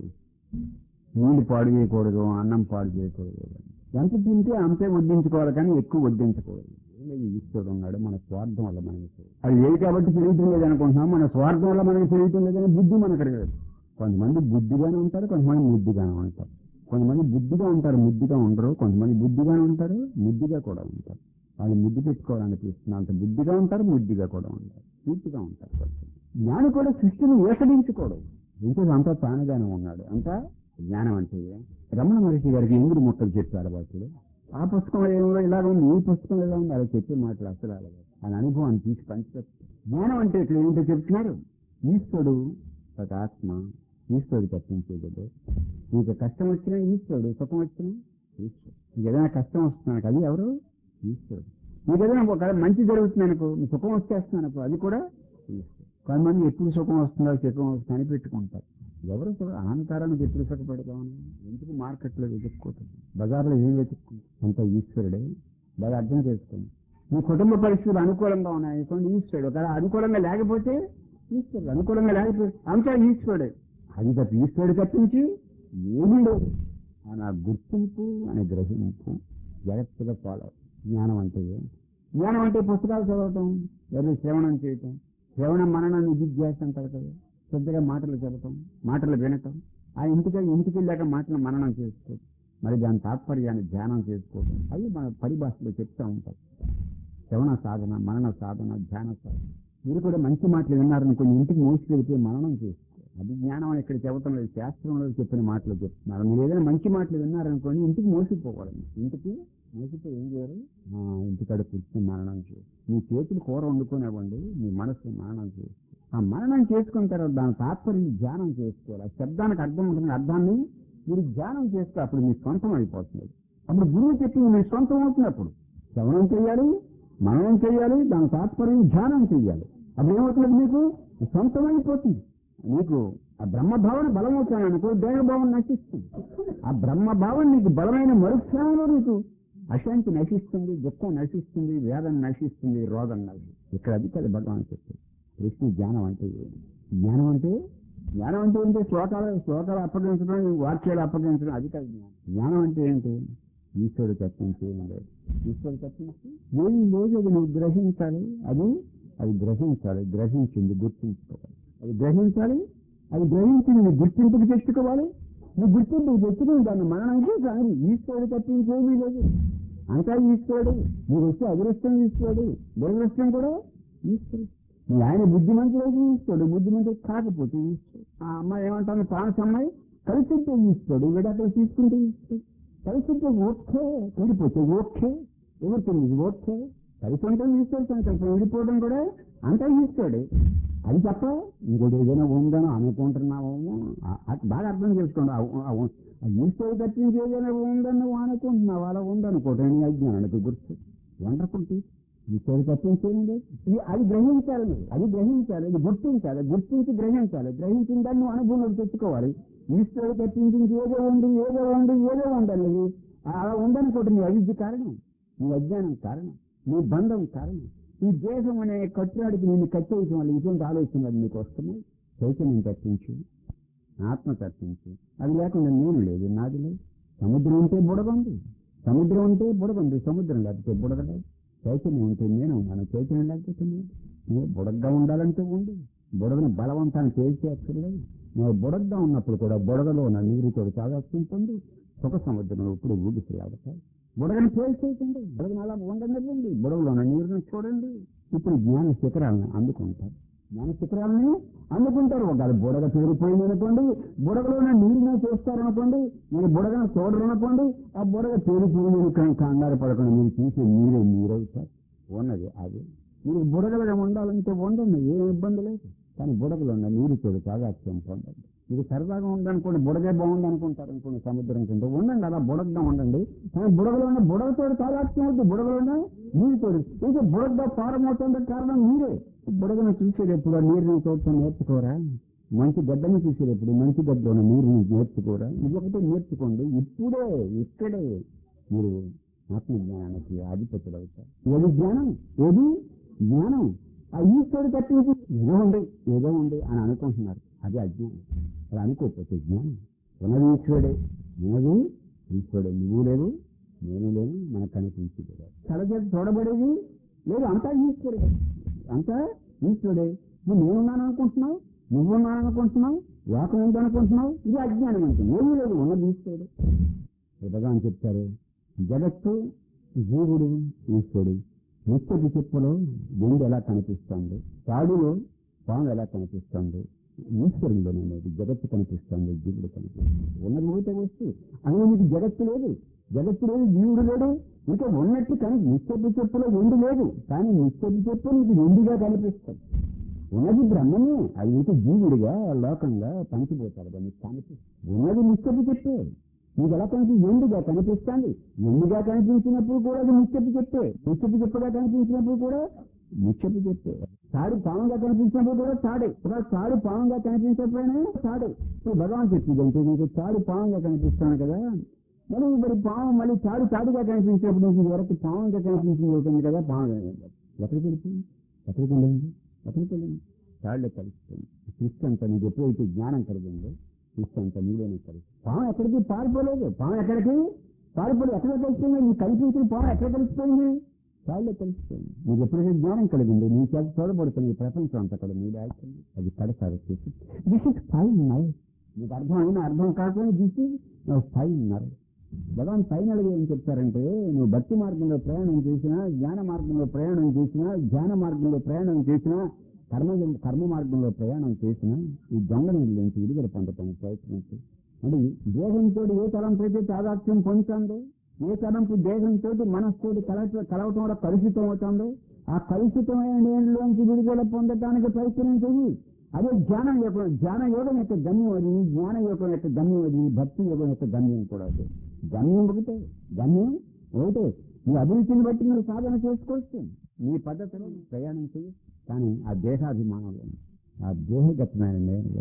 నీళ్లు పాడు చేయకూడదు అన్నం పాడు చేయకూడదు ఎంత తింటే అంతే వడ్డించుకోవాలి కానీ ఎక్కువ వడ్డించకూడదు ఏంటో ఈ ఈశ్వరుడు ఉన్నాడు మన స్వార్థం వల్ల మనకి అది ఏది కాబట్టి తెలియటం లేదు అనుకుంటున్నాం మన స్వార్థం వల్ల మనకి తెలియటం లేదని బుద్ధి మనకు అడగదు కొంతమంది బుద్ధిగానే ఉంటారు కొంతమంది ముద్దుగానే ఉంటారు కొంతమంది బుద్ధిగా ఉంటారు ముద్దుగా ఉండరు కొంతమంది బుద్ధిగానే ఉంటారు ముద్దుగా కూడా ఉంటారు వాళ్ళు ముద్దు పెట్టుకోవాలనిపిస్తుంది అంత బుద్ధిగా ఉంటారు ముద్దుగా కూడా ఉంటారు పూర్తిగా ఉంటారు కొంచెం. జ్ఞాని కూడా సృష్టిని ఏకడించుకోవడం ఇంకా అంతా తానుగానే ఉన్నాడు అంతా జ్ఞానం అంటే రమణ మహర్షి గారికి ఎంగుడు మొక్కలు చెప్పాడు అలవాటుడు ఆ పుస్తకం ఏమో ఇలాగ ఉంది ఈ పుస్తకం ఎలా ఉంది అలా చెప్పే మాటలు అసలు అలాగే ఆయన అనుభవాన్ని తీసి పంచుతారు జ్ఞానం అంటే ఇక్కడ ఏంటో చెప్తున్నారు ఈశ్వరుడు ఒక ఆత్మ ఈశ్వరుడు తప్పించేది నీకు కష్టం వచ్చినా ఈశ్వరుడు సుఖం వచ్చినా ఈశ్వరుడు నీకు ఏదైనా కష్టం వస్తున్నాను అది ఎవరు ఈశ్వరుడు నీకు ఏదైనా ఒక మంచి జరుగుతుంది అనుకో నీ సుఖం వచ్చేస్తున్నాను అనుకో అది కూడా ఈశ్వరుడు కొంతమంది ఎప్పుడు సుఖం వస్తుందో సుఖం వస్తుందో అని పెట్టుకుంటారు ఎవరు సుఖ అహంకారానికి ఎప్పుడు సుఖపెడతామని ఎందుకు మార్కెట్లో వెతుక్కోవటం బజార్లో ఏం వెతుక్కుంటాం అంత ఈశ్వరుడే బాగా అర్థం చేసుకోండి మీ కుటుంబ పరిస్థితులు అనుకూలంగా ఉన్నాయి కొన్ని ఈశ్వరుడు ఒకవేళ అనుకూలంగా లేకపోతే ఈశ్వరుడు అనుకూలంగా లేకపోతే అంతా ఈశ్వరుడే అది తప్ప ఈశ్వరుడు తప్పించి ఏమీ లేదు ఆయన గుర్తింపు అనే గ్రహింపు జాగ్రత్తగా ఫాలో జ్ఞానం అంటే ఏంటి? జ్ఞానం అంటే పుస్తకాలు చదవటం లేదా శ్రవణం చేయటం శ్రవణం మననం నిధిధ్యాస అంటారు కదా శ్రద్ధగా మాటలు చదవటం మాటలు వినటం ఆ ఇంటికి ఇంటికి వెళ్ళాక మాటలు మననం చేసుకోవడం మరి దాని తాత్పర్యాన్ని ధ్యానం చేసుకోవడం అవి మన పరిభాషలో చెప్తా ఉంటారు శ్రవణ సాధన మనన సాధన ధ్యాన సాధన మీరు కూడా మంచి మాటలు విన్నారని కొన్ని ఇంటికి మోసుకెళ్తే మననం చేసుకో అది జ్ఞానం అని ఇక్కడ చెప్పటం లేదు శాస్త్రంలో చెప్పిన మాటలు చెప్తున్నారు మీరు ఏదైనా మంచి మాటలు విన్నారనుకోండి ఇంటికి మోసుకుపోకూడదు ఇంటికి మోసిపోయి ఏం చేయరు ఆ, ఇంటికాడ కూర్చొని మననం చేసి మీ చేతులు కూర వండుకునేవ్వండి మీ మనసు మననం చేసి ఆ మననం చేసుకున్న తర్వాత దాని తాత్పర్యం ధ్యానం చేసుకోవాలి ఆ శబ్దానికి అర్థం ఉంటుంది అర్థాన్ని మీరు ధ్యానం చేస్తే అప్పుడు మీ సొంతం అయిపోతుంది అప్పుడు గురువు చెప్పింది మీ సొంతం అవుతున్నప్పుడు శ్రవణం చేయాలి మననం చేయాలి దాని తాత్పర్యం ధ్యానం చేయాలి అప్పుడు ఏమవుతుంది మీకు సొంతమైపోతుంది నీకు ఆ బ్రహ్మభావన బలమవుతాను అనుకో దేహభావన నశిస్తుంది ఆ బ్రహ్మభావన నీకు బలమైన మరుక్షణంలో నీకు అశాంతి నశిస్తుంది దుఃఖం నశిస్తుంది వేదన నశిస్తుంది రోగం నశిస్తుంది ఇక్కడ అది కదా భగవాన్ చెప్తుంది కృష్ణ జ్ఞానం అంటే ఏంటి? జ్ఞానం అంటే జ్ఞానం అంటే ఏంటి శ్లోకాలు శ్లోకాలు అప్పగించడం వాక్యాలు అప్పగించడం అది కాదు జ్ఞానం జ్ఞానం అంటే ఏంటి ఈశ్వరుడు తప్పించి ఏమీ లేదు ఈశ్వరుడు తప్పించి ఏమి లేదు అది నువ్వు గ్రహించాలి అది అది గ్రహించాలి గ్రహించింది గుర్తించుకోవాలి అది గ్రహించాలి అది గ్రహించి నువ్వు గుర్తింపుకు తెచ్చుకోవాలి నువ్వు గుర్తింపుకు తెచ్చుకుని దాన్ని మననంటే కానీ ఈశ్వరుడు తప్పించి ఏమీ లేదు అంతా ఈశ్వరుడు నీకు వచ్చే అదృష్టం ఈశ్వరుడు దురదృష్టం కూడా ఈశ్వరుడు మీ ఆయన బుద్ధిమంతుడు ఈశ్వరుడు బుద్ధిమంతుడు కాకపోతే ఈశ్వరుడు ఆ అమ్మాయి ఏమంటాను పానస్ అమ్మాయి కలిసింటే ఈశ్వరుడు వీడు అక్కడ తీసుకుంటే ఈశ్వరుడు కలిసింటే ఓకే విడిపోతే ఓకే ఎవరికి ఓకే కలిసి ఉంటే ఈశ్వరుడు తన కలిసి విడిపోవడం కూడా అంతా ఈశ్వరుడు అది తప్ప ఇంకోటి ఏదైనా ఉందనో అనుకుంటున్నావేమో ఆ- అది బాగా అర్థం చేసుకోండి ఆ- ఆ- ఆ ఈశ్వరుడు తప్పించి ఏదైనా ఉందని నువ్వు అనుకుంటున్నావు అలా ఉందనుకోవటం నీ అజ్ఞానానికి గుర్తు వండర్ఫుల్ టీచ్ ఈశ్వరుడు తప్పించేయండి ఇది అది గ్రహించాలి నువ్వు అది గ్రహించాలి అది గుర్తించాలి గుర్తించి గ్రహించాలి గ్రహించిన దాన్ని నువ్వు అనుభవంలోకి తెచ్చుకోవాలి ఈశ్వరుడు తప్పించి ఏదో ఉంది ఏదో ఉంది ఏదో ఉండాలి అలా ఉందనుకోవటం నీ అవిద్య కారణం నీ అజ్ఞానం కారణం నీ బంధం కారణం ఈ దేశం అనే కట్టురాడికి నిన్ను కట్టేయటం వల్ల ఇటువంటి ఆలోచనలు నీకు వస్తున్నాయి చైతన్యం తప్పించు ఆత్మ తప్పించు అది లేకుండా నేను లేదు నాది లేదు సముద్రం ఉంటే బుడగ ఉంది సముద్రం ఉంటే బుడగ ఉంది సముద్రం లేకపోతే బుడగ లేదు చైతన్యం ఉంటే నేను ఉన్నాను చైతన్యం లేకపోతే నేను నువ్వు బుడగ్గా ఉండాలంటే ఉండు బుడగను బలవంతాన్ని తేల్చే అక్కర్లేదు నువ్వు బుడగ్గా ఉన్నప్పుడు కూడా బుడగలో ఉన్న నీరుతో తాగాల్సి పొంది సుఖ సముద్రం ఇప్పుడు ఊగిసి ఆడతాయి బుడగను తేల్చేయకండి బుడగను అలా ఉండనివ్వండి బుడగలో ఉన్న నీరుని చూడండి ఇప్పుడు జ్ఞాన శిఖరాలను అందుకుంటారు జ్ఞాన శిఖరాలని అందుకుంటారు ఒకవేళ బుడగ పేరిపోయింది అనుకోండి బుడగలో ఉన్న నీరుని చూస్తారనుకోండి మీరు బుడగను చూడరనుకోండి ఆ బుడగ పేరిపోయింది అని కం- కంగారు పడకుండా మీరు చూసే మీరే మీరవుతారు ఉన్నది అది మీరు బుడగలుగా ఉండాలంటే ఉండండి ఏం ఇబ్బంది లేదు కానీ బుడగలు ఉన్న నీరు చూడు తాగాత్యం పొందండి ఇది సరదాగా ఉందనుకోండి బుడగే బాగుంది అనుకుంటారు అనుకోండి సముద్రం కింద ఉండండి అలా బుడగ్గా ఉండండి కానీ బుడగలో ఉన్న బుడగతోడు తాగాత్యం అవుతుంది బుడగలో ఉన్న నీరు తోడు ఇంకా బుడగ్గా పారమవుతుంటే కారణం మీరే బుడగను చూసేటప్పుడు ఆ నీరుని చూడటం నేర్చుకోరా మంచి గడ్డని చూసేటప్పుడు మంచి గడ్డలో ఉన్న నీరుని నేర్చుకోరా ఇది ఒకటి నేర్చుకోండి ఇప్పుడే ఇక్కడే మీరు ఆత్మజ్ఞానానికి అధిపతులు అవుతారు ఏది జ్ఞానం ఏది జ్ఞానం ఆ ఈశ్వరుడు తప్పించి ఏదో ఉంది ఏదో ఉంది అని అనుకుంటున్నారు అది అజ్ఞానం అలా అనుకోకపోతే జ్ఞానం ఉన్నది ఈశ్వరుడే ఉన్నది ఈశ్వరుడే నువ్వు లేవు నేను లేను మనకు కనిపించేది లేదు. కళ చేత చూడబడేది లేదు అంతా ఈశ్వరుడే అంతా ఈశ్వరుడే నువ్వు నేనున్నాను అనుకుంటున్నావు నువ్వున్నాను అనుకుంటున్నావు లోకం ఉందనుకుంటున్నావు ఇది అజ్ఞానం అంటే ఏమీ లేదు ఉన్నది ఈశ్వరుడే భగవాన్ చెప్తారు జగత్తు జీవుడు ఈశ్వరుడు నిత్యపు చెప్పులో గుండె ఎలా కనిపిస్తుంది తాడులో పాము ఎలా కనిపిస్తుంది ఈశ్వరులోనే లేదు జగత్తు కనిపిస్తుంది జీవుడు కనిపిస్తుంది ఉన్నది ఊటే వస్తు అని నీకు జగత్తు లేదు జగత్తు లేదు జీవుడు లేడు ఇంకా ఉన్నట్టు కానీ నిత్యపు చెప్పులో ఎండు లేదు కానీ నిత్యపు చెప్పు నీకు ఎండుగా కనిపిస్తుంది ఉన్నది బ్రహ్మమే అది ఇంకా జీవుడిగా లోకంగా పనికిపోతాడు కదా నీకు కనిపిస్తుంది ఉన్నది నిత్యపు చెప్పే నీకు ఎలా కనిపి ఎండుగా కనిపిస్తుంది ఎండుగా కనిపించినప్పుడు కూడా అది ముచ్చపు చెప్పే ముచ్చపు చెప్పుగా కనిపించినప్పుడు కూడా ముచ్చపు చెప్పే తాడు పావంగా కనిపించినప్పుడు కూడా తాడే ఒక తాడు పావంగా కనిపించకపోయినా తాడే ఇప్పుడు భగవాన్ చెప్పింది అంటే నీకు తాడు పావంగా కనిపిస్తాను కదా మరి మరి పావం మళ్ళీ తాడు తాడుగా కనిపించినప్పుడు నీకు ఇది వరకు పావంగా కనిపించింది అవుతుంది కదా పావం ఎక్కడికి వెళ్ళిపోయింది ఎక్కడికి వెళ్ళింది ఎక్కడికి వెళ్ళింది తాళ్ళే కలుస్తుంది సృష్టి అంతా నీకు ఎప్పుడైతే జ్ఞానం కలిగిందో సృష్టి అంతా నీలోనే కలిసి పాము ఎక్కడికి పారిపోలేదు పాము ఎక్కడికి పారిపోలేదు ఎక్కడ కలిసిపోయింది నీకు కనిపించిన పాము ఎక్కడ కలిసిపోయింది తాళ్ళే కలిసిపోయింది నీకు ఎప్పుడైతే జ్ఞానం కలిగింది నీ చేత చూడబడుతుంది ఈ ప్రపంచం అంతా కూడా నీ దాయిస్తుంది అది కడసారి చేసి దిస్ ఇస్ ఫైవ్ నైట్ నీకు అర్థం అయినా అర్థం కాకపోయినా this is five night Bhagavan final గా ఏం చెప్తారంటే నువ్వు భక్తి మార్గంలో ప్రయాణం చేసినా జ్ఞాన మార్గంలో ప్రయాణం చేసినా ధ్యాన మార్గంలో ప్రయాణం చేసినా కర్మ కర్మ మార్గంలో ప్రయాణం చేసినా ఈ దొంగ నుంచి విడుదల పొందటానికి ప్రయత్నించు అంటే దేహంతో ఏ తలంపు అయితే తాదాత్మ్యం పొందుతుందో ఏ తలంపు దేహంతో మనస్సుతో కల కలవటం వల్ల కలుషితం అవుతుందో ఆ కలుషితమైన నేనులోంచి విడుదల పొందటానికి ప్రయత్నం చెయ్యి అదే జ్ఞానం యొక్క జ్ఞాన యోగం యొక్క గమ్యం అది జ్ఞాన యోగం యొక్క గమ్యం అది భక్తి యోగం యొక్క గమ్యం కూడా అది గమ్యం ఒకటే గమ్యం ఒకటే నీ అభిరుచిని బట్టి నువ్వు సాధన చేసుకోవచ్చు నీ పద్ధతిలో నువ్వు ప్రయాణం చేయి కానీ ఆ దేహాభిమానంలో ఆ దేహగతమైన నేరులో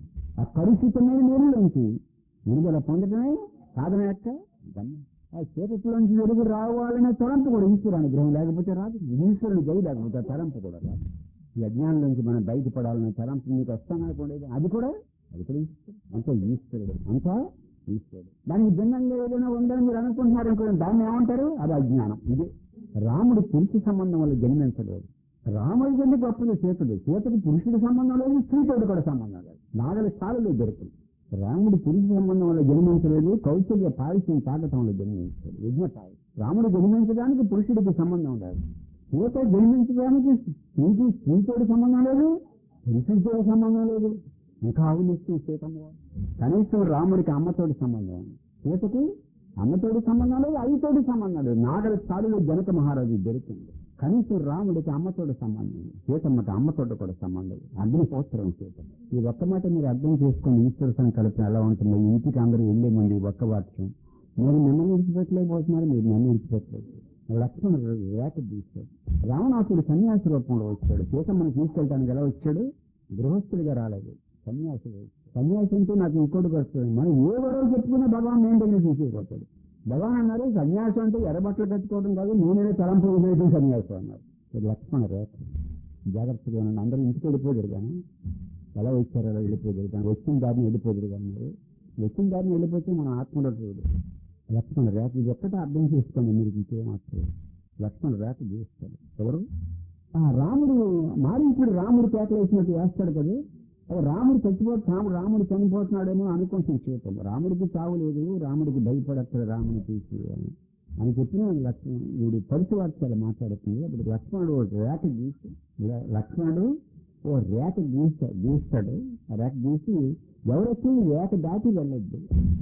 ఆ కలుషితమైన నేరులోంచి విడుదల పొందడమే సాధన యొక్క గమ్యం ఆ చేపట్లోంచి వెలుగు రావాలనే తలంపు కూడా ఈశ్వరు అనుగ్రహం లేకపోతే రాదు ఈశ్వరుని దయ లేకపోతే ఆ తలంపు కూడా రాదు ఈ అజ్ఞానంలోంచి మనం బయటపడాలనే తలంపు మీకు వస్తాననుకోండి అది కూడా అది కూడా ఈశ్వరుడు అంతా ఈశ్వరుడు అంతా ఈశ్వరుడు దానికి భిన్నంగా ఏదైనా ఉందని మీరు అనుకుంటున్నారు అనుకోండి దాన్ని ఏమంటారు అది అజ్ఞానం ఇది రాముడు పురుష సంబంధం వల్ల జన్మించలేదు రాముడి కంటే గొప్పది సీతడు సీతకు పురుషుడి సంబంధం లేదు స్త్రీతోడు కూడా సంబంధం లేదు నాగలి స్థాయిలో దొరుకుతుంది రాముడు పురుష సంబంధం వల్ల జన్మించలేదు కౌశల్య పారిశ్యం తాగటం వల్ల జన్మించాడు యజ్ఞతాయి రాముడు జన్మించడానికి పురుషుడికి సంబంధం లేదు సీత జన్మించడానికి స్త్రీకి స్త్రీతోటి సంబంధం లేదు పురుషుడితో సంబంధం లేదు ఇంకా ఆవునిస్తూ సీతమ్మ కనీసం రాముడికి అమ్మతోటి సంబంధం ఉంది సీతకు అమ్మతోటి సంబంధం లేదు అయ్యతోటి సంబంధం లేదు నాగరి స్థాయిలో జనక మహారాజు దొరికింది కనీసం రాముడికి అమ్మతోటి సంబంధం ఉంది సీతమ్మకి అమ్మతోటి కూడా సంబంధం లేదు అగ్నిహోత్రం సీత ఈ ఒక్క మాట మీరు అర్థం చేసుకుని ఈశ్వర సంకల్పం ఎలా ఉంటుందో ఇంటికి అందరూ వెళ్ళే ముందు ఈ ఒక్క వాక్యం మీరు మిమ్మల్ని విడిచిపెట్టలేకపోతున్నారు మీరు నన్ను విడిచిపెట్టలేదు లక్ష్మణ రేఖ తీశాడు రావణాసుడు సన్యాసి రూపంలో వచ్చాడు సీతమ్మని తీసుకెళ్ళడానికి ఎలా వచ్చాడు గృహస్థుడిగా రాలేదు సన్యాసి సన్యాసి అంటే నాకు ఇంకోటి వస్తుంది మనం ఏ వరకు చెప్పుకున్నా భగవాన్ నేను దగ్గర తీసేయబోతాడు భగవాన్ అన్నారు సన్యాసం అంటే ఎర్రబట్టలు కట్టుకోవడం కాదు నూనె తలంపు వేయడం సన్యాసం అన్నారు ఇది లక్ష్మణ రేఖ జాగ్రత్తగా ఉండండి అందరూ ఇంటికి వెళ్ళిపోయారు కానీ ఎలా వచ్చారో అలా వెళ్ళిపోయారు కానీ వచ్చిన దారిని వెళ్ళిపోయారు అన్నారు వచ్చిన దారిని వెళ్ళిపోతే మన ఆత్మలో చూడు లక్ష్మణ రేఖ ఇది ఒక్కటే అర్థం చేసుకోండి మీరు ఇంకేం అర్థం లక్ష్మణ రేఖ చేస్తాడు ఎవరు ఆ రాముడు మారీచుడు రాముడు కేకలు వేసినట్టు వేస్తాడు కదా అది రాముడు చచ్చిపోతే రాముడు రాముడు చనిపోతున్నాడేమో అనుకుంటున్నాం చేతం రాముడికి చావు లేదు రాముడికి భయపడతాడు రాముని తీసి అని అని చెప్పిన లక్ష్మణ్ వీడు పరుసు వాక్యాలు మాట్లాడుతుంది అప్పుడు లక్ష్మణుడు ఒక రేఖ గీసి ల- లక్ష్మణుడు ఓ రేఖ గీస్తా గీస్తాడు ఆ రేఖ గీసి ఎవరొచ్చి రేఖ దాటి వెళ్ళొద్దు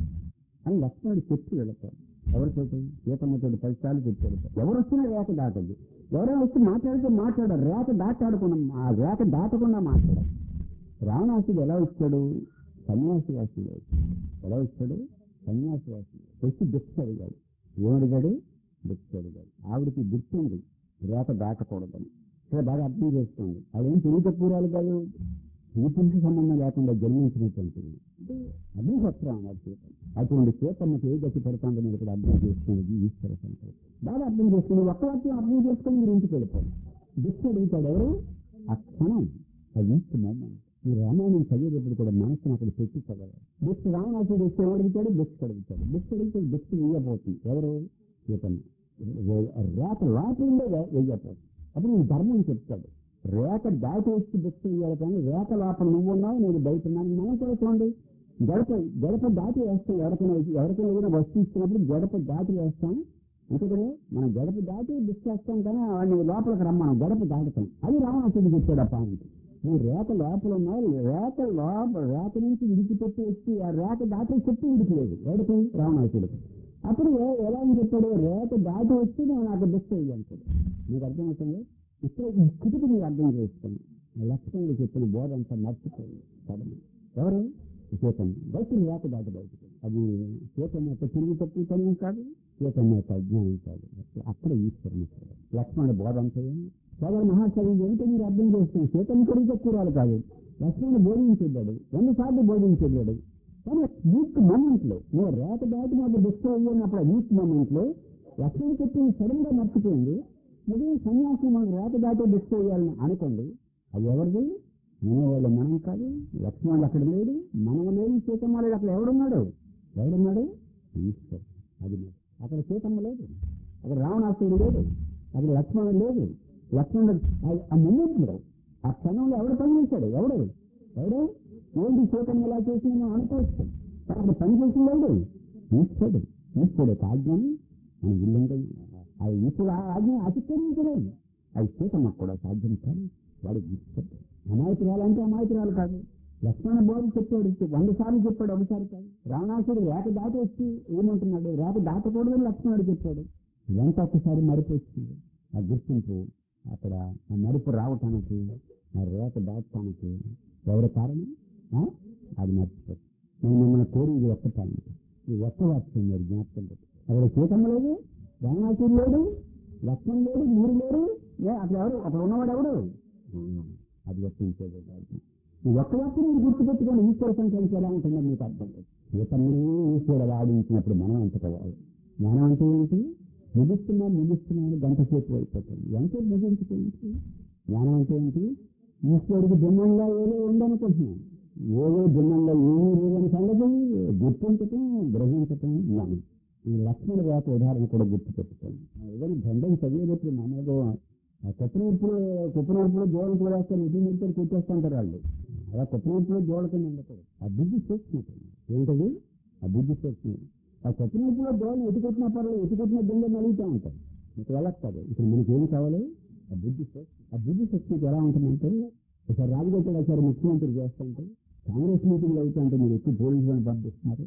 అని లక్ష్మణుడు చెప్పి వెళతాడు ఎవరితో సీతమ్మతో పది సార్లు చెప్పి వెళతాడు ఎవరు వచ్చినా రేఖ దాటదు ఎవరైనా వచ్చి మాట్లాడితే మాట్లాడారు రేఖ దాటాడకుండా ఆ రేఖ దాటకుండా మాట్లాడారు రావణాసుడు ఎలా వచ్చాడు సన్యాసి వాసుడు ఎలా వచ్చాడు సన్యాసి వాసుడు వచ్చి భిక్ష అడిగాడు ఏమడిగాడు భిక్ష అడిగాడు ఆవిడకి గుర్తుంది రేఖ దాటకూడదని ఇక్కడ బాగా అర్థం చేసుకోండి అదేం తెలివి తక్కువరాలు కాదు పూర్తి సంబంధం లేకుండా జన్మించినటువంటిది అదే సత్రం అన్నారు సీతం అటువంటి సీతమ్మకి ఏ గతి పడుతుందో మీరు ఇక్కడ అర్థం చేసుకునేది ఈశ్వర సంకల్పం బాగా అర్థం చేసుకుని ఒక్క వాక్యం అర్థం చేసుకుని మీరు ఇంటికి వెళ్ళిపోండి భిక్ష అడుగుతాడు ఎవరు ఆ క్షణం అది ఈస్ట్ మూమెంట్ ఈ రామాయణం చదివేటప్పుడు కూడా మనసుని అక్కడ పెట్టి చదవాలి భిక్ష రావణాసుడు వస్తే అడుగుతాడు భిక్ష అడుగుతాడు భిక్ష అడిగితే భిక్ష వేయబోతుంది ఎవరు సీతమ్మ రేత లోపలే వేయబోతుంది అప్పుడు నేను ధర్మం చెప్తాడు రేఖ దాటి వచ్చి భిక్ష వేయాలి కానీ రేఖ లోపల నువ్వు ఉన్నావు నేను బయట ఉన్నాను మనం కూడా చూడండి గడప గడప దాటి వేస్తాం ఎవరికైనా ఎవరికైనా ఏదైనా వస్తువు ఇచ్చినప్పుడు గడప దాటి వేస్తాం అంతే కదా మనం గడప దాటి భిక్ష వేస్తాం కానీ వాడిని లోపలికి రమ్మనం గడప దాటుతాం అది రావణాసుడు చెప్పాడు ఆ పాయింట్ నువ్వు రేఖ లోపల ఉన్నావు రేఖ లోపల రేఖ నుంచి విడిచిపెట్టి వచ్చి ఆ రేఖ దాటి చెట్టు విడిచిలేదు ఎవరికి రావణాసుడికి అప్పుడు ఏ- ఎలా అని చెప్పాడు రేఖ దాటి వచ్చి నేను నాకు భిక్ష ఇవ్వంటాడు మీకు అర్థమవుతుంది ఇక్కడ ఈ స్థితికి మీరు అర్థం చేసుకోండి లక్ష్మణుడు చెప్పిన బోధ అంతా మర్చిపోయింది సడన్ ఎవరు చేతం బయట రేఖ దాటి బయటకు అది చేతం యొక్క తిరిగి తక్కువ తనం కాదు చేతం యొక్క అజ్ఞానం కాదు అక్కడే ఈశ్వరుని లక్ష్మణుడు బోధ అంతా ఏంది? సోదర మహాశైలి ఏంటో మీరు అర్థం చేస్తుంది చేతం తిరిగి తక్కువ రాదు కాదు లక్ష్మణుడు బోధించేద్దాడు ఎన్నిసార్లు బోధించేద్దాడు కానీ వీక్ మూమెంట్ లో నువ్వు రేఖ దాటి నాకు డిస్టో అయ్యినప్పుడు ఆ వీక్ మూమెంట్ లో లక్ష్మణుడు చెప్పింది సడన్ గా మర్చిపోయింది అది సన్యాసి మనం రేఖ దాటి డిస్టో అయ్యాలని అనుకోండి అది ఎవరిది వినేవాళ్ళు మనం కాదు లక్ష్మణుడు అక్కడ లేడు మనం లేని సీతమ్మ లేదు అక్కడ ఎవడున్నాడు ఎవడున్నాడు ఈశ్వర్ అది లేదు. అక్కడ సీతమ్మ లేదు అక్కడ రావణాసుడు లేదు అక్కడ లక్ష్మణుడు లేదు లక్ష్మణుడు ఆ- ఆ మూమెంట్లో ఆ క్షణంలో ఎవడు పని చేశాడు ఎవడు ఎవడు ఏంటి సీతమ్మ ఇలా చేసి మనం అనుకోవచ్చు కానీ అక్కడ పని చేసిన వాడు ఈశ్వరుడు ఈశ్వరుడు ఒక ఆజ్ఞని మన ఇల్లంగా ఆ ఈశ్వరుడు ఆ ఆజ్ఞ అతిక్రమించలేదు అది సీతమ్మకు కూడా సాధ్యం కాదు వాడు ఈశ్వరుడు అమాయకురాలు అంటే అమాయకురాలు కాదు లక్ష్మణ బోధ చెప్పాడు వంద సార్లు చెప్పాడు ఒకసారి కాదు రావణాసుడు రేఖ దాటి వచ్చి ఏమంటున్నాడు రేఖ దాటకూడదని లక్ష్మణుడు చెప్పాడు ఇదంతా ఒక్కసారి మరిపి వచ్చింది ఆ గుర్తింపు అక్కడ ఆ మరుపు రావటానికి ఆ రేఖ దాటడానికి ఎవరి కారణం ఆ? అది మర్చిపోయి నేను మిమ్మల్ని కోరింది ఒక్క పని ఈ ఒక్క వాక్యం మీరు జ్ఞాపకం పెట్టుకోండి. అక్కడ సీతమ్మ లేదు రావణాసుడు లేడు లక్ష్మణ్ లేడు మీరు లేరు ఏ అక్కడ ఎవరు అక్కడ ఉన్నవాడు ఎవడు ఆ, అది వర్తించేది కాదు. ఈ ఒక్క వాక్యం మీరు గుర్తుపెట్టుకోండి ఈశ్వర సంఖ్య ఎలా ఉంటుందో మీకు అర్థం లేదు సీతమ్మని ఈశ్వరుడు ఆడించినప్పుడు మనం ఎంత కావాలి జ్ఞానం అంటే ఏంటి ముగిస్తున్నాం ముగిస్తున్నాం గంట సేపు అయిపోతుంది ఎంతో ముగించుకోండి జ్ఞానం అంటే ఏంటి ఈశ్వరుడికి భిన్నంగా ఏదో ఉందనుకుంటున్నాం ఏదో భిన్నంగా ఏమీ లేదని సంగతి గుర్తించటం గ్రహించటం జ్ఞానం ఈ లక్ష్మణ వ్యాప ఉదాహరణ కూడా గుర్తుపెట్టుకోండి ఏదైనా గండం చదివేటప్పుడు మామూలుగా ఆ కుప్పనూర్పులో కుప్పనూర్పులో జోడలు కూడా వేస్తారు ఇటు నిలిచి కూర్చొస్తుంటారు వాళ్ళు అలా కుప్పనూర్పులో జోడ కింద ఉండకూడదు ఆ బుద్ధి చేస్తున్నట్టు ఏంటది ఆ బుద్ధి చేస్తున్నది ఆ కుప్పనూర్పులో జోడలు ఎటుకొచ్చినా పర్లేదు ఎటుకొచ్చిన గింజ నలుగుతూ ఉంటాయి మీకు వెళ్ళక్కదు ఇప్పుడు మనకి ఏం కావాలి ఆ బుద్ధి శక్తి ఆ బుద్ధి శక్తి ఎలా ఉంటుందంటే ఒకసారి రాజగోపాల్ ఒకసారి ముఖ్యమంత్రి చేస్తుంటే కాంగ్రెస్ మీటింగ్లు అవుతుంటే మీరు ఎక్కువ పోలీసులను పంపిస్తున్నారు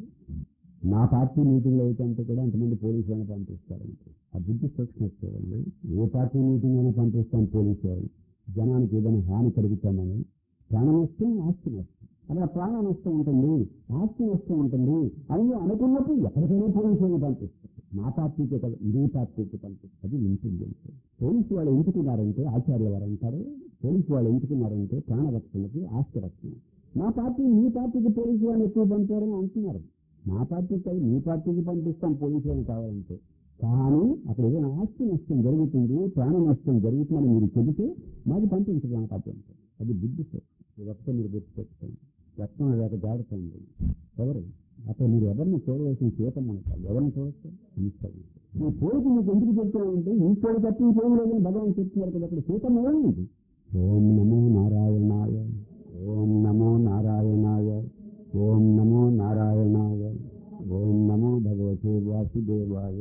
నా పార్టీ మీటింగ్లు అవుతుంటే కూడా అంతమంది పోలీసులను పంపిస్తారు ఆ బుద్ధి సూక్ష్మ చూడండి ఏ పార్టీ మీటింగ్ అయినా పంపిస్తాను పోలీసు వాళ్ళు జనానికి ఏదైనా హాని కలుగుతామని ప్రాణ నష్టం ఆస్తి నష్టం అలా ప్రాణ నష్టం ఉంటుంది ఆస్తి నష్టం ఉంటుంది అని అనుకున్నప్పుడు ఎక్కడికైనా పోలీసు వాళ్ళు పంపిస్తారు మా పార్టీకే కదా ఇదే పార్టీకి పంపిస్తారు అది ఇంటెలిజెన్స్ పోలీసు వాళ్ళు ఎంచుకున్నారంటే ఆచార్య వారు అంటారు పోలీసు వాళ్ళు ఎంచుకున్నారంటే ప్రాణ రక్షణకి ఆస్తి రక్షణ మా పార్టీ మీ పార్టీకి పోలీసు వాళ్ళు ఎక్కువ పంపారని అంటున్నారు మా పార్టీకి కాదు మీ పార్టీకి పంపిస్తాం పోలీసు వాళ్ళు కావాలంటే కానీ అక్కడ ఏదైనా ఆస్తి నష్టం జరుగుతుంది ప్రాణ నష్టం జరుగుతుందని మీరు చెబితే మాకు పంపించడానికి అభ్యంతరం అది బుద్ధి ఇది ఒక్క మీరు గుర్తుపెట్టుకోండి రక్తం లేక జాగ్రత్త ఉంది ఎవరు అక్కడ మీరు ఎవరిని చూడవలసిన చేతం అంటారు ఎవరిని చూడొచ్చు ఈశ్వరుడు ఈ కోరిక మీకు ఎందుకు చెప్తున్నానంటే ఈశ్వరుడు తప్ప ఇంకేం లేదని భగవాన్ చెప్తున్నారు కదా అక్కడ సీతం ఏమైంది ఓం నమో నారాయణాయ ఓం నమో నారాయణాయ ఓం నమో నారాయణాయ ఓం నమో భగవతే వాసుదేవాయ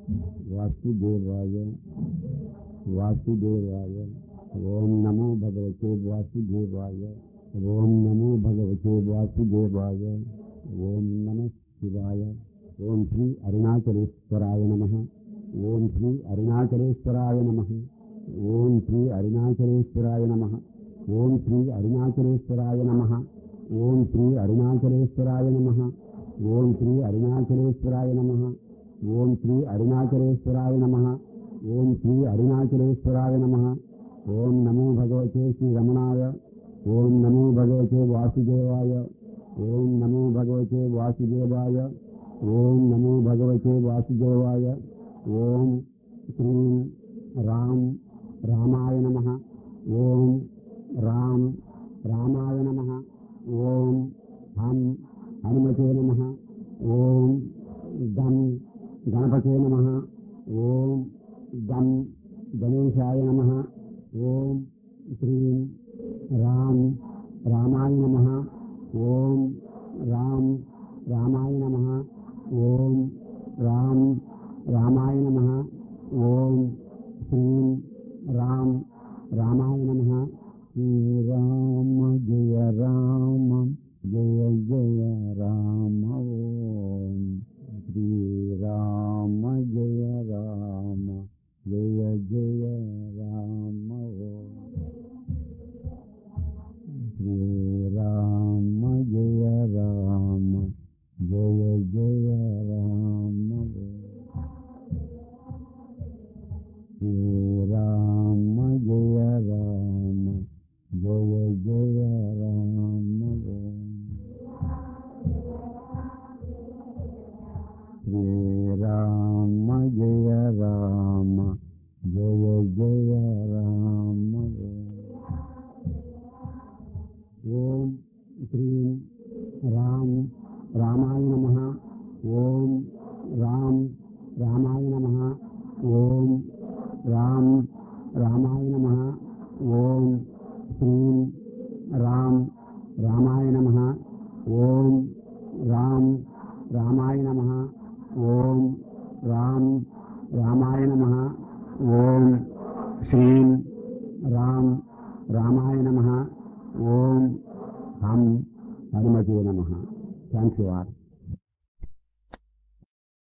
వాసుదేవాయ వాసుదేవాయ ఓం నమో భగవతే వాసుదేవాయ ఓం నమో భగవతే వాసుదేవాయ ఓం నమ శివాయ ఓం శ్రీ అరుణాచలేశ్వరాయ నమ ఓం శ్రీ అరుణాచలేశ్వరాయ నమ ఓం శ్రీ అరుణాచలేశ్వరాయ నమ ఓం శ్రీ అరుణాచలేశ్వరాయ నమ ఓం శ్రీ అరుణాచలేశ్వరాయ నమ ఓం శ్రీ అరుణాచలేశ్వరాయ నమ ఓం శ్రీ అరుణాచలేశ్వరాయ నమ ఓం శ్రీ అరుణాచలేశ్వరాయ నమ ఓం నమో భగవతే శ్రీ రమణాయ ఓం నమో భగవతే వాసుదేవాయ ఓం నమో భగవతే వాసుదేవాయ ఓం నమో భగవతే వాసుదేవాయ ఓం శ్రీం రామ్ రామాయ నమ ఓం రామ్ రామాయ నమ ఓం హం హనుమతే నమ ఓం గం గణపతే నమ ఓం గం గణేశాయ నమ ఓం శ్రీం రామ్ రామాయ నమ ఓం రామ్ రామాయ నమ ఓం రామ్ రామాయ నమ ఓం శ్రీం రామ్ రామాయ నమ శ్రీరామ జయ రామ జయ జయ రామ ఓం శ్రీరామ జయ రామ జయ జయ రామ ఓం శ్రీరామ జయ రామ జయ జయ రామ శ్రీరామ జయ రామ జయ జయ రామ శ్రీరామ జయ రామ జయ జయ రామ ఓం శ్రీం రామ్ రామాయ నమ ఓం రామ్ రామాయ నమ ఓం రామ్ రామాయ నమ ఓం శ్రీం రామ్ రామాయ నమ ఓం రామ్ రామాయ నమ ఓం రామ్ రామాయ నమ ఓం శ్రీం రామ్ రామాయ నమ ఓం హం హనుమతే నమ థ్యాంక్ యూ ఆర్